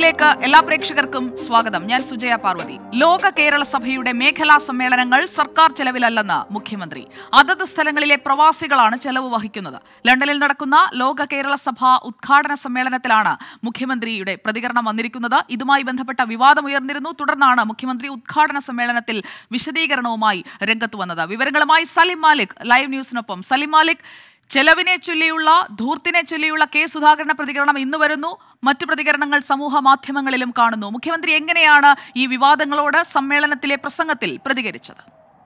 ന്യൂസിലേക്ക് എല്ലാ പ്രേക്ഷകർക്കും സ്വാഗതം ഞാൻ സുജയ പാർവതി ലോക കേരള സഭയുടെ മേഖലാ സമ്മേളനങ്ങൾ സർക്കാർ ചെലവിലല്ലെന്ന് മുഖ്യമന്ത്രി അതത് സ്ഥലങ്ങളിലെ പ്രവാസികളാണ് ചെലവ് വഹിക്കുന്നത് ലണ്ടനിൽ നടക്കുന്ന ലോക കേരള സഭ ഉദ്ഘാടന സമ്മേളനത്തിലാണ് മുഖ്യമന്ത്രിയുടെ പ്രതികരണം വന്നിരിക്കുന്നത് ഇതുമായി ബന്ധപ്പെട്ട വിവാദമുയർന്നിരുന്നു തുടർന്നാണ് മുഖ്യമന്ത്രി ഉദ്ഘാടന സമ്മേളനത്തിൽ വിശദീകരണവുമായി രംഗത്ത് വന്നത് വിവരങ്ങളുമായി സലിം മാലിക് ലൈവ് ന്യൂസിനൊപ്പം സലിം മാലിക് ചെലവിനെ ചൊല്ലിയുള്ള ധൂർത്തിനെ ചൊല്ലിയുള്ള കെ സുധാകരന്റെ പ്രതികരണം ഇന്ന് വരുന്നു മറ്റു പ്രതികരണങ്ങൾ സമൂഹ മാധ്യമങ്ങളിലും കാണുന്നു മുഖ്യമന്ത്രി എങ്ങനെയാണ് ഈ വിവാദങ്ങളോട് സമ്മേളനത്തിലെ പ്രസംഗത്തിൽ പ്രതികരിച്ചത്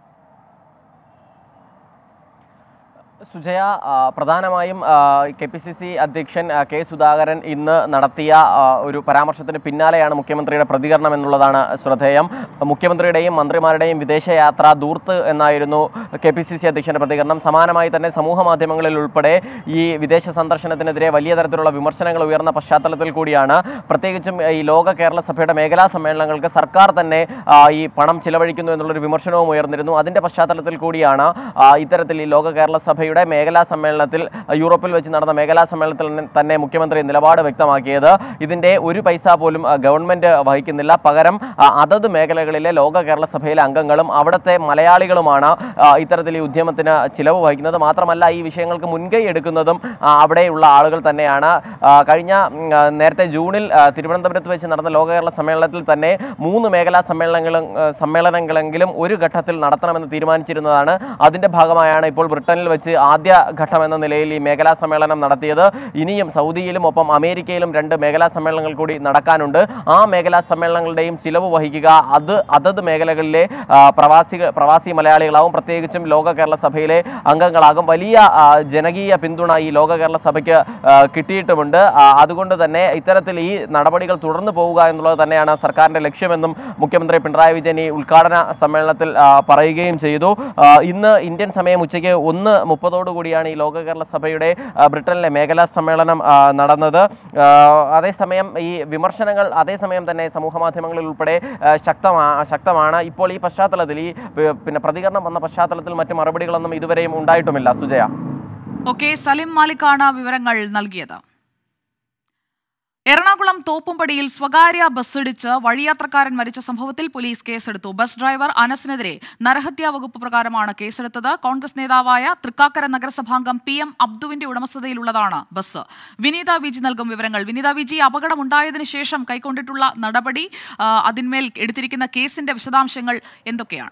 സുജയ ആ, പ്രധാനമായും കെ പി സി സി അധ്യക്ഷൻ ആ, കെ സുധാകരൻ ഇന്ന് നടത്തിയ ആ, ഒരു പരാമർശത്തിന് പിന്നാലെയാണ് മുഖ്യമന്ത്രിയുടെ പ്രതികരണം എന്നുള്ളതാണ് ശ്രദ്ധേയം മുഖ്യമന്ത്രിയുടെയും മന്ത്രിമാരുടെയും വിദേശയാത്ര ദൂർത്ത് എന്നായിരുന്നു കെ പി സി സി അധ്യക്ഷന്റെ പ്രതികരണം സമാനമായി തന്നെ സമൂഹ മാധ്യമങ്ങളിൽ ഉൾപ്പെടെ ഈ വിദേശ സന്ദർശനത്തിനെതിരെ വലിയ തരത്തിലുള്ള വിമർശനങ്ങൾ ഉയർന്ന പശ്ചാത്തലത്തിൽ കൂടിയാണ് പ്രത്യേകിച്ചും ഈ ലോക കേരള സഭയുടെ മേഖലാ സമ്മേളനങ്ങൾക്ക് സർക്കാർ തന്നെ ആ, ഈ പണം ചിലവഴിക്കുന്നു എന്നുള്ളൊരു വിമർശനവും ഉയർന്നിരുന്നു അതിന്റെ പശ്ചാത്തലത്തിൽ കൂടിയാണ് ആ, ഇത്തരത്തിൽ ഈ ലോക കേരള സഭയുടെ മേഖലാ സമ്മേളനത്തിൽ ആ, യൂറോപ്പിൽ വെച്ച് നടന്ന മേഖലാ സമ്മേളനത്തിൽ തന്നെ- തന്നെ മുഖ്യമന്ത്രി നിലപാട് വ്യക്തമാക്കിയത് ഇതിന്റെ ഒരു പൈസ പോലും ആ, ഗവൺമെന്റ് വഹിക്കുന്നില്ല പകരം ആ, അതത് മേഖലകളിലെ ലോക കേരള സഭയിലെ അംഗങ്ങളും അവിടുത്തെ മലയാളികളുമാണ് ആ, ഇത്തരത്തിൽ ഈ ഉദ്യമത്തിന് ചിലവ് വഹിക്കുന്നത് മാത്രമല്ല ഈ വിഷയങ്ങൾക്ക് മുൻകൈ എടുക്കുന്നതും ആ, അവിടെയുള്ള ആളുകൾ തന്നെയാണ് ആ, കഴിഞ്ഞ ഉം, ആ, നേരത്തെ ജൂണിൽ ആ, തിരുവനന്തപുരത്ത് വെച്ച് നടന്ന ലോക കേരള സമ്മേളനത്തിൽ തന്നെ മൂന്ന് മേഖലാ സമ്മേളനങ്ങളും ആ, സമ്മേളനങ്ങളെങ്കിലും ഒരു ഘട്ടത്തിൽ നടത്തണമെന്ന് തീരുമാനിച്ചിരുന്നതാണ് അതിന്റെ ഭാഗമായാണ് ഇപ്പോൾ ബ്രിട്ടനിൽ വെച്ച് ആദ്യ ഘട്ടം എന്ന നിലയിൽ ഈ മേഖലാ സമ്മേളനം നടത്തിയത് ഇനിയും സൗദിയിലും ഒപ്പം അമേരിക്കയിലും രണ്ട് മേഖലാ സമ്മേളനങ്ങൾ കൂടി നടക്കാനുണ്ട് ആ മേഖലാ സമ്മേളനങ്ങളുടെയും ചിലവ് വഹിക്കുക അത് അതത് മേഖലകളിലെ ആ, പ്രവാസികൾ പ്രവാസി മലയാളികളാവും പ്രത്യേകിച്ചും ലോക കേരള സഭയിലെ അംഗങ്ങളാകും വലിയ ആ, ജനകീയ പിന്തുണ ഈ ലോക കേരള സഭയ്ക്ക് ആ, കിട്ടിയിട്ടുമുണ്ട് ആ, അതുകൊണ്ട് തന്നെ ഇത്തരത്തിൽ ഈ നടപടികൾ തുടർന്നു പോവുക എന്നുള്ളത് തന്നെയാണ് സർക്കാരിന്റെ ലക്ഷ്യമെന്നും മുഖ്യമന്ത്രി പിണറായി വിജയൻ ഈ ഉദ്ഘാടന സമ്മേളനത്തിൽ ആ, പറയുകയും ചെയ്തു ആ, ഇന്ന് ഇന്ത്യൻ സമയം ഉച്ചയ്ക്ക് ഒന്ന് മുപ്പതോടു കൂടിയാണ് ഈ ലോക കേരള സഭയുടെ ആ, ബ്രിട്ടനിലെ മേഖലാ സമ്മേളനം ആ, നടന്നത് ആ, അതേസമയം ഈ വിമർശനങ്ങൾ അതേസമയം തന്നെ സമൂഹ മാധ്യമങ്ങളിൽ ഉൾപ്പെടെ ആ, ശക്തമാ ശക്തമാണ് ഇപ്പോൾ ഈ പശ്ചാത്തലത്തിൽ ഈ പി- പിന്നെ പ്രതികരണം വന്ന പശ്ചാത്തലത്തിൽ മറ്റ് മറുപടികളൊന്നും ഇതുവരെയും ഉണ്ടായിട്ടുമില്ല സുജയ ഓക്കെ സലിം മാലിക്കാണ് വിവരങ്ങൾ നൽകിയത് എറണാകുളം തോപ്പുംപടിയിൽ സ്വകാര്യ ബസ്സിടിച്ച് വഴിയാത്രക്കാരൻ മരിച്ച സംഭവത്തിൽ പോലീസ് കേസെടുത്തു ബസ് ഡ്രൈവർ അനസിനെതിരെ നരഹത്യാ വകുപ്പ് പ്രകാരമാണ് കേസെടുത്തത് കോൺഗ്രസ് നേതാവായ തൃക്കാക്കര നഗരസഭാംഗം പി എം അബ്ദുവിന്റെ ഉടമസ്ഥതയിലുള്ളതാണ് ബസ് വിനീത വിജി നൽകും വിവരങ്ങൾ വിനീത വിജി അപകടമുണ്ടായതിനു ശേഷം കൈക്കൊണ്ടിട്ടുള്ള നടപടി ആ, അതിന്മേൽ എടുത്തിരിക്കുന്ന കേസിന്റെ വിശദാംശങ്ങൾ എന്തൊക്കെയാണ്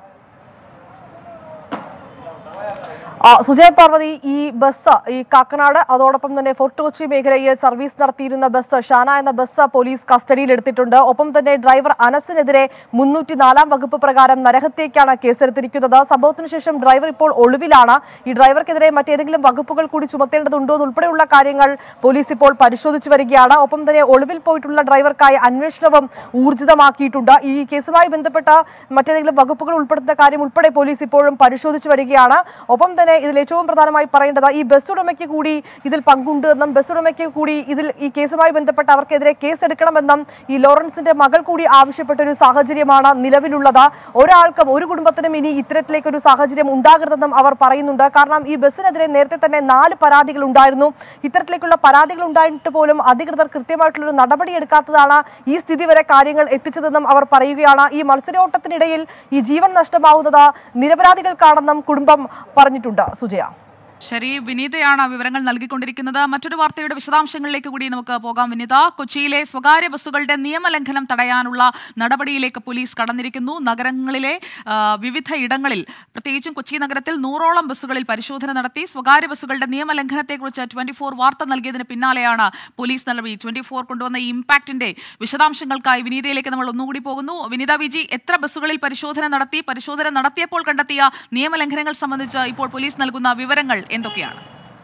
ആ, സുജയ് പാർവതി ഈ ബസ് ഈ കാക്കനാട് അതോടൊപ്പം തന്നെ ഫോർട്ട് കൊച്ചി മേഖലയിൽ സർവീസ് നടത്തിയിരുന്ന ബസ് ഷാന എന്ന ബസ് പോലീസ് കസ്റ്റഡിയിൽ എടുത്തിട്ടുണ്ട് ഒപ്പം തന്നെ ഡ്രൈവർ അനസിനെതിരെ മുന്നൂറ്റി നാലാം വകുപ്പ് പ്രകാരം നരഹത്യക്കാണ് കേസെടുത്തിരിക്കുന്നത് സംഭവത്തിന് ശേഷം ഡ്രൈവർ ഇപ്പോൾ ഒളിവിലാണ് ഈ ഡ്രൈവർക്കെതിരെ മറ്റേതെങ്കിലും വകുപ്പുകൾ കൂടി ചുമത്തേണ്ടതുണ്ടോ എന്നുൾപ്പെടെയുള്ള കാര്യങ്ങൾ പോലീസ് ഇപ്പോൾ പരിശോധിച്ചു വരികയാണ് ഒപ്പം തന്നെ ഒളിവിൽ പോയിട്ടുള്ള ഡ്രൈവർക്കായി അന്വേഷണവും ഊർജിതമാക്കിയിട്ടുണ്ട് ഈ കേസുമായി ബന്ധപ്പെട്ട മറ്റേതെങ്കിലും വകുപ്പുകൾ ഉൾപ്പെടുത്തുന്ന കാര്യം ഉൾപ്പെടെ പോലീസ് ഇപ്പോഴും പരിശോധിച്ചു വരികയാണ് ഒപ്പം തന്നെ ഇതിൽ ഏറ്റവും പ്രധാനമായി പറയേണ്ടത് ഈ ബസ് ഉടമയ്ക്ക് കൂടി ഇതിൽ പങ്കുണ്ട് എന്നും ബസ് ഉടമയ്ക്ക് കൂടി ഇതിൽ ഈ കേസുമായി ബന്ധപ്പെട്ട് അവർക്കെതിരെ കേസ് എടുക്കണമെന്നും ഈ ലോറൻസിന്റെ മകൾ കൂടി ആവശ്യപ്പെട്ട ഒരു സാഹചര്യമാണ് നിലവിലുള്ളത് ഒരാൾക്കും ഒരു കുടുംബത്തിനും ഇനി ഇത്തരത്തിലേക്ക് ഒരു സാഹചര്യം ഉണ്ടാകരുതെന്നും അവർ പറയുന്നുണ്ട് കാരണം ഈ ബസ്സിനെതിരെ നേരത്തെ തന്നെ നാല് പരാതികൾ ഉണ്ടായിരുന്നു ഇത്തരത്തിലേക്കുള്ള പരാതികൾ ഉണ്ടായിട്ട് പോലും അധികൃതർ കൃത്യമായിട്ടുള്ള ഒരു നടപടി എടുക്കാത്തതാണ് ഈ സ്ഥിതി വരെ കാര്യങ്ങൾ എത്തിച്ചതെന്നും അവർ പറയുകയാണ് ഈ മത്സരോട്ടത്തിനിടയിൽ ഈ ജീവൻ നഷ്ടമാവുന്നത് നിരപരാധികൾക്കാണെന്നും കുടുംബം പറഞ്ഞിട്ടുണ്ട് സുജയ ശരി വിനീതയാണ് വിവരങ്ങൾ നൽകിക്കൊണ്ടിരിക്കുന്നത് മറ്റൊരു വാർത്തയുടെ വിശദാംശങ്ങളിലേക്ക് കൂടി നമുക്ക് പോകാം വിനീത കൊച്ചിയിലെ സ്വകാര്യ ബസ്സുകളുടെ നിയമലംഘനം തടയാനുള്ള നടപടിയിലേക്ക് പോലീസ് കടന്നിരിക്കുന്നു നഗരങ്ങളിലെ ആ, വിവിധ ഇടങ്ങളിൽ പ്രത്യേകിച്ചും കൊച്ചി നഗരത്തിൽ നൂറോളം ബസ്സുകളിൽ പരിശോധന നടത്തി സ്വകാര്യ ബസ്സുകളുടെ നിയമലംഘനത്തെക്കുറിച്ച് ട്വന്റി ഫോർ വാർത്ത നൽകിയതിന് പിന്നാലെയാണ് പോലീസ് നടപടി ട്വന്റി ഫോർ കൊണ്ടുവന്ന ഈ ഇമ്പാക്ടിന്റെ വിശദാംശങ്ങൾക്കായി വിനീതയിലേക്ക് നമ്മൾ ഒന്നുകൂടി പോകുന്നു വിനീത വിജി എത്ര ബസ്സുകളിൽ പരിശോധന നടത്തി പരിശോധന നടത്തിയപ്പോൾ കണ്ടെത്തിയ നിയമലംഘനങ്ങൾ സംബന്ധിച്ച് ഇപ്പോൾ പോലീസ് നൽകുന്ന വിവരങ്ങൾ എന്തൊക്കെയാണ്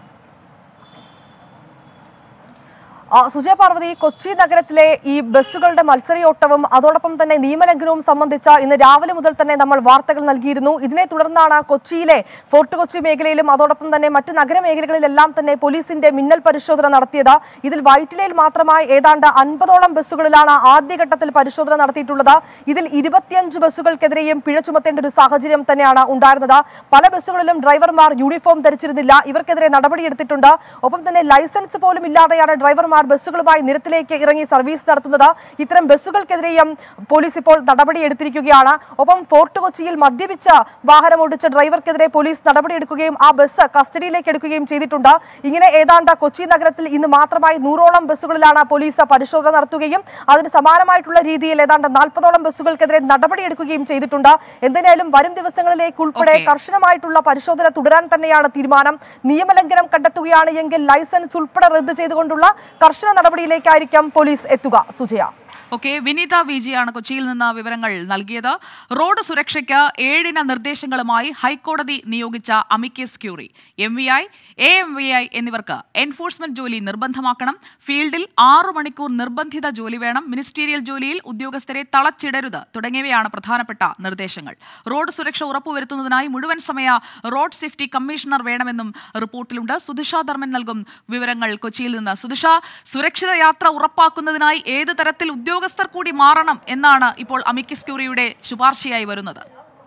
ആ, സുജയ പാർവതി കൊച്ചി നഗരത്തിലെ ഈ ബസ്സുകളുടെ മത്സരയോട്ടവും അതോടൊപ്പം തന്നെ നിയമലംഘനവും സംബന്ധിച്ച ഇന്ന് രാവിലെ മുതൽ തന്നെ നമ്മൾ വാർത്തകൾ നൽകിയിരുന്നു ഇതിനെ തുടർന്നാണ് കൊച്ചിയിലെ ഫോർട്ട് കൊച്ചി മേഖലയിലും അതോടൊപ്പം തന്നെ മറ്റ് നഗരമേഖലകളിലെല്ലാം തന്നെ പോലീസിന്റെ മിന്നൽ പരിശോധന നടത്തിയത് ഇതിൽ വൈറ്റിലയിൽ മാത്രമായി ഏതാണ്ട് അൻപതോളം ബസ്സുകളിലാണ് ആദ്യഘട്ടത്തിൽ പരിശോധന നടത്തിയിട്ടുള്ളത് ഇതിൽ ഇരുപത്തിയഞ്ച് ബസ്സുകൾക്കെതിരെയും പിഴ ചുമത്തേണ്ട ഒരു സാഹചര്യം തന്നെയാണ് ഉണ്ടായിരുന്നത് പല ബസ്സുകളിലും ഡ്രൈവർമാർ യൂണിഫോം ധരിച്ചിരുന്നില്ല ഇവർക്കെതിരെ നടപടിയെടുത്തിട്ടുണ്ട് ഒപ്പം തന്നെ ലൈസൻസ് പോലും ഇല്ലാതെയാണ് ഡ്രൈവർമാർ ആർ ബസ്സുകളുമായി നിരത്തിലേക്ക് ഇറങ്ങി സർവീസ് നടത്തുന്നത് ഇത്തരം ബസ്സുകൾക്കെതിരെയും പോലീസ് ഇപ്പോൾ നടപടിയെടുത്തിരിക്കുകയാണ് ഒപ്പം ഫോർട്ട് കൊച്ചിയിൽ മദ്യപിച്ച് വാഹനം ഓടിച്ച ഡ്രൈവർക്കെതിരെ പോലീസ് നടപടിയെടുക്കുകയും ആ ബസ് കസ്റ്റഡിയിലേക്ക് എടുക്കുകയും ചെയ്തിട്ടുണ്ട് ഇങ്ങനെ ഏതാണ്ട് കൊച്ചി നഗരത്തിൽ ഇന്ന് മാത്രമായി നൂറോളം ബസ്സുകളിലാണ് പോലീസ് പരിശോധന നടത്തുകയും അതിന് സമാനമായിട്ടുള്ള രീതിയിൽ ഏതാണ്ട് നാൽപ്പതോളം ബസ്സുകൾക്കെതിരെ നടപടിയെടുക്കുകയും ചെയ്തിട്ടുണ്ട് എന്തിനായാലും വരും ദിവസങ്ങളിലേക്ക് ഉൾപ്പെടെ Okay. കർശനമായിട്ടുള്ള പരിശോധന തുടരാൻ തന്നെയാണ് തീരുമാനം നിയമലംഘനം കണ്ടെത്തുകയാണ് എങ്കിൽ ലൈസൻസ് ഉൾപ്പെടെ റദ്ദ് ചെയ്തുകൊണ്ടുള്ള കർശന നടപടിയിലേക്കായിരിക്കും പോലീസ് എത്തുക സുജയ ഓക്കെ വിനീത വി ജിയാണ് കൊച്ചിയിൽ നിന്ന് വിവരങ്ങൾ നൽകിയത് റോഡ് സുരക്ഷയ്ക്ക് ഏഴിന നിർദ്ദേശങ്ങളുമായി ഹൈക്കോടതി നിയോഗിച്ച amicus curiae M V I A M V I എന്നിവർക്ക് എൻഫോഴ്സ്മെന്റ് ജോലി നിർബന്ധമാക്കണം ഫീൽഡിൽ ആറു മണിക്കൂർ നിർബന്ധിത ജോലി വേണം മിനിസ്റ്റീരിയൽ ജോലിയിൽ ഉദ്യോഗസ്ഥരെ തളച്ചിടരുത് തുടങ്ങിയവയാണ് പ്രധാനപ്പെട്ട നിർദ്ദേശങ്ങൾ റോഡ് സുരക്ഷ ഉറപ്പുവരുത്തുന്നതിനായി മുഴുവൻ സമയ റോഡ് സേഫ്റ്റി കമ്മീഷണർ വേണമെന്നും റിപ്പോർട്ടിലുണ്ട് സുധിഷ ധർമ്മൻ നൽകും വിവരങ്ങൾ കൊച്ചിയിൽ നിന്ന് സുധിഷ സുരക്ഷിത യാത്ര ഉറപ്പാക്കുന്നതിനായി ഏത് തരത്തിൽ ഉദ്യോഗസ്ഥർ കൂടി മാറണം എന്നാണ് ഇപ്പോൾ അമിക്കസ് ക്യൂറിയുടെ ശുപാർശയായി വരുന്നത്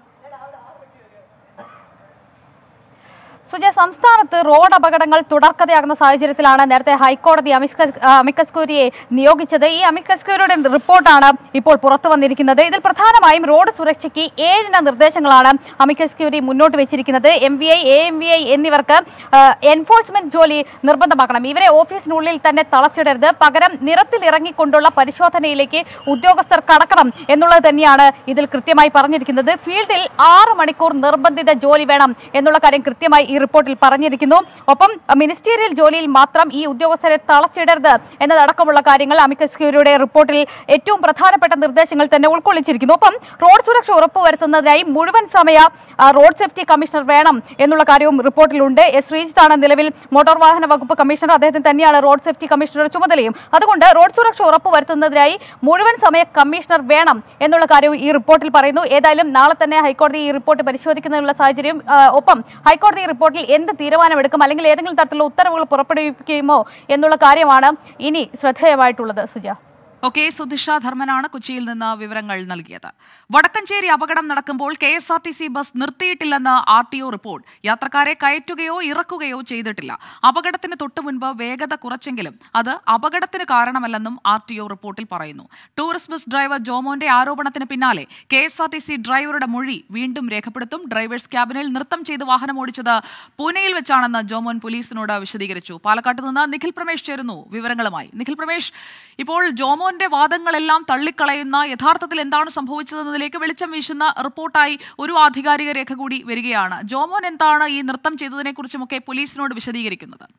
സുജയ സംസ്ഥാനത്ത് റോഡ് അപകടങ്ങൾ തുടർക്കഥയാകുന്ന സാഹചര്യത്തിലാണ് നേരത്തെ ഹൈക്കോടതി അമിസ്ക- ആ, അമിക്കസ് ക്യൂരിയെ നിയോഗിച്ചത് ഈ അമിക്കസ് ക്യൂരിയുടെ റിപ്പോർട്ടാണ് ഇപ്പോൾ പുറത്തു വന്നിരിക്കുന്നത് ഇതിൽ പ്രധാനമായും റോഡ് സുരക്ഷയ്ക്ക് ഏഴിന നിർദ്ദേശങ്ങളാണ് അമിക്കസ് ക്യൂരി മുന്നോട്ട് വെച്ചിരിക്കുന്നത് M V I A M V I എന്നിവർക്ക് ആ, എൻഫോഴ്സ്മെന്റ് ജോലി നിർബന്ധമാക്കണം ഇവരെ ഓഫീസിനുള്ളിൽ തന്നെ തളച്ചിടരുത് പകരം നിറത്തിൽ ഇറങ്ങിക്കൊണ്ടുള്ള പരിശോധനയിലേക്ക് ഉദ്യോഗസ്ഥർ കടക്കണം എന്നുള്ളത് തന്നെയാണ് ഇതിൽ കൃത്യമായി പറഞ്ഞിരിക്കുന്നത് ഫീൽഡിൽ ആറ് മണിക്കൂർ നിർബന്ധിത ജോലി വേണം എന്നുള്ള കാര്യം കൃത്യമായി ഈ റിപ്പോർട്ടിൽ പറഞ്ഞിരിക്കുന്നു ഒപ്പം മിനിസ്റ്റീരിയൽ ജോലിയിൽ മാത്രം ഈ ഉദ്യോഗസ്ഥരെ തളച്ചിടരുത് എന്നതടക്കമുള്ള കാര്യങ്ങൾ അമിക്കസ് ക്യൂരിയുടെ റിപ്പോർട്ടിൽ ഏറ്റവും പ്രധാനപ്പെട്ട നിർദ്ദേശങ്ങൾ തന്നെ ഉൾക്കൊള്ളിച്ചിരിക്കുന്നു ഒപ്പം റോഡ് സുരക്ഷ ഉറപ്പുവരുത്തുന്നതിനായി മുഴുവൻ സമയ ആ, റോഡ് സേഫ്റ്റി കമ്മീഷണർ വേണം എന്നുള്ള കാര്യവും റിപ്പോർട്ടിലുണ്ട് എസ് ശ്രീജിത്താണ് നിലവിൽ മോട്ടോർ വാഹന വകുപ്പ് കമ്മീഷണർ അദ്ദേഹത്തിന് തന്നെയാണ് റോഡ് സേഫ്റ്റി കമ്മീഷണറുടെ ചുമതലയും അതുകൊണ്ട് റോഡ് സുരക്ഷ ഉറപ്പുവരുത്തുന്നതിനായി മുഴുവൻ സമയ കമ്മീഷണർ വേണം എന്നുള്ള കാര്യവും ഈ റിപ്പോർട്ടിൽ പറയുന്നു ഏതായാലും നാളെ തന്നെ ഹൈക്കോടതി ഈ റിപ്പോർട്ട് പരിശോധിക്കുന്നതിനുള്ള സാഹചര്യം ആ, ഒപ്പം ഹൈക്കോടതി ഈ റിപ്പോർട്ടിൽ എന്ത് തീരുമാനമെടുക്കും അല്ലെങ്കിൽ ഏതെങ്കിലും തരത്തിലുള്ള ഉത്തരവുകൾ പുറപ്പെടുവിക്കുമോ എന്നുള്ള കാര്യമാണ് ഇനി ശ്രദ്ധേയമായിട്ടുള്ളത് സുജ ഓക്കെ സുധിഷ ധർമ്മനാണ് കൊച്ചിയിൽ നിന്ന് വിവരങ്ങൾ നൽകിയത് വടക്കഞ്ചേരി അപകടം നടക്കുമ്പോൾ K S R T C bus നിർത്തിയിട്ടില്ലെന്ന് ആർ ടി ഒ റിപ്പോർട്ട് യാത്രക്കാരെ കയറ്റുകയോ ഇറക്കുകയോ ചെയ്തിട്ടില്ല അപകടത്തിന് തൊട്ടു മുൻപ് വേഗത കുറച്ചെങ്കിലും അത് അപകടത്തിന് കാരണമല്ലെന്നും ആർ ടി ഒ റിപ്പോർട്ടിൽ പറയുന്നു ടൂറിസ്റ്റ് ബസ് ഡ്രൈവർ ജോമോന്റെ ആരോപണത്തിന് പിന്നാലെ K S R T C ഡ്രൈവറുടെ മൊഴി വീണ്ടും രേഖപ്പെടുത്തും ഡ്രൈവേഴ്സ് ക്യാബിനിൽ നൃത്തം ചെയ്ത് വാഹനം ഓടിച്ചത് പൂനെയിൽ വെച്ചാണെന്ന് ജോമോൻ പോലീസിനോട് വിശദീകരിച്ചു പാലക്കാട്ട് നിന്ന് നിഖിൽ പ്രമേഷ് ചേരുന്നു വിവരങ്ങളുമായി നിഖിൽ പ്രമേഷ് ഇപ്പോൾ ജോമോന്റെ വാദങ്ങളെല്ലാം തള്ളിക്കളയുന്ന യഥാർത്ഥത്തിൽ എന്താണ് സംഭവിച്ചതെന്നതിലേക്ക് വെളിച്ചം വീശുന്ന റിപ്പോർട്ടായി ഒരു ആധികാരിക രേഖ കൂടി വരികയാണ് ജോമോൻ എന്താണ് ഈ നൃത്തം ചെയ്തതിനെക്കുറിച്ചുമൊക്കെ പോലീസിനോട് വിശദീകരിക്കുന്നത്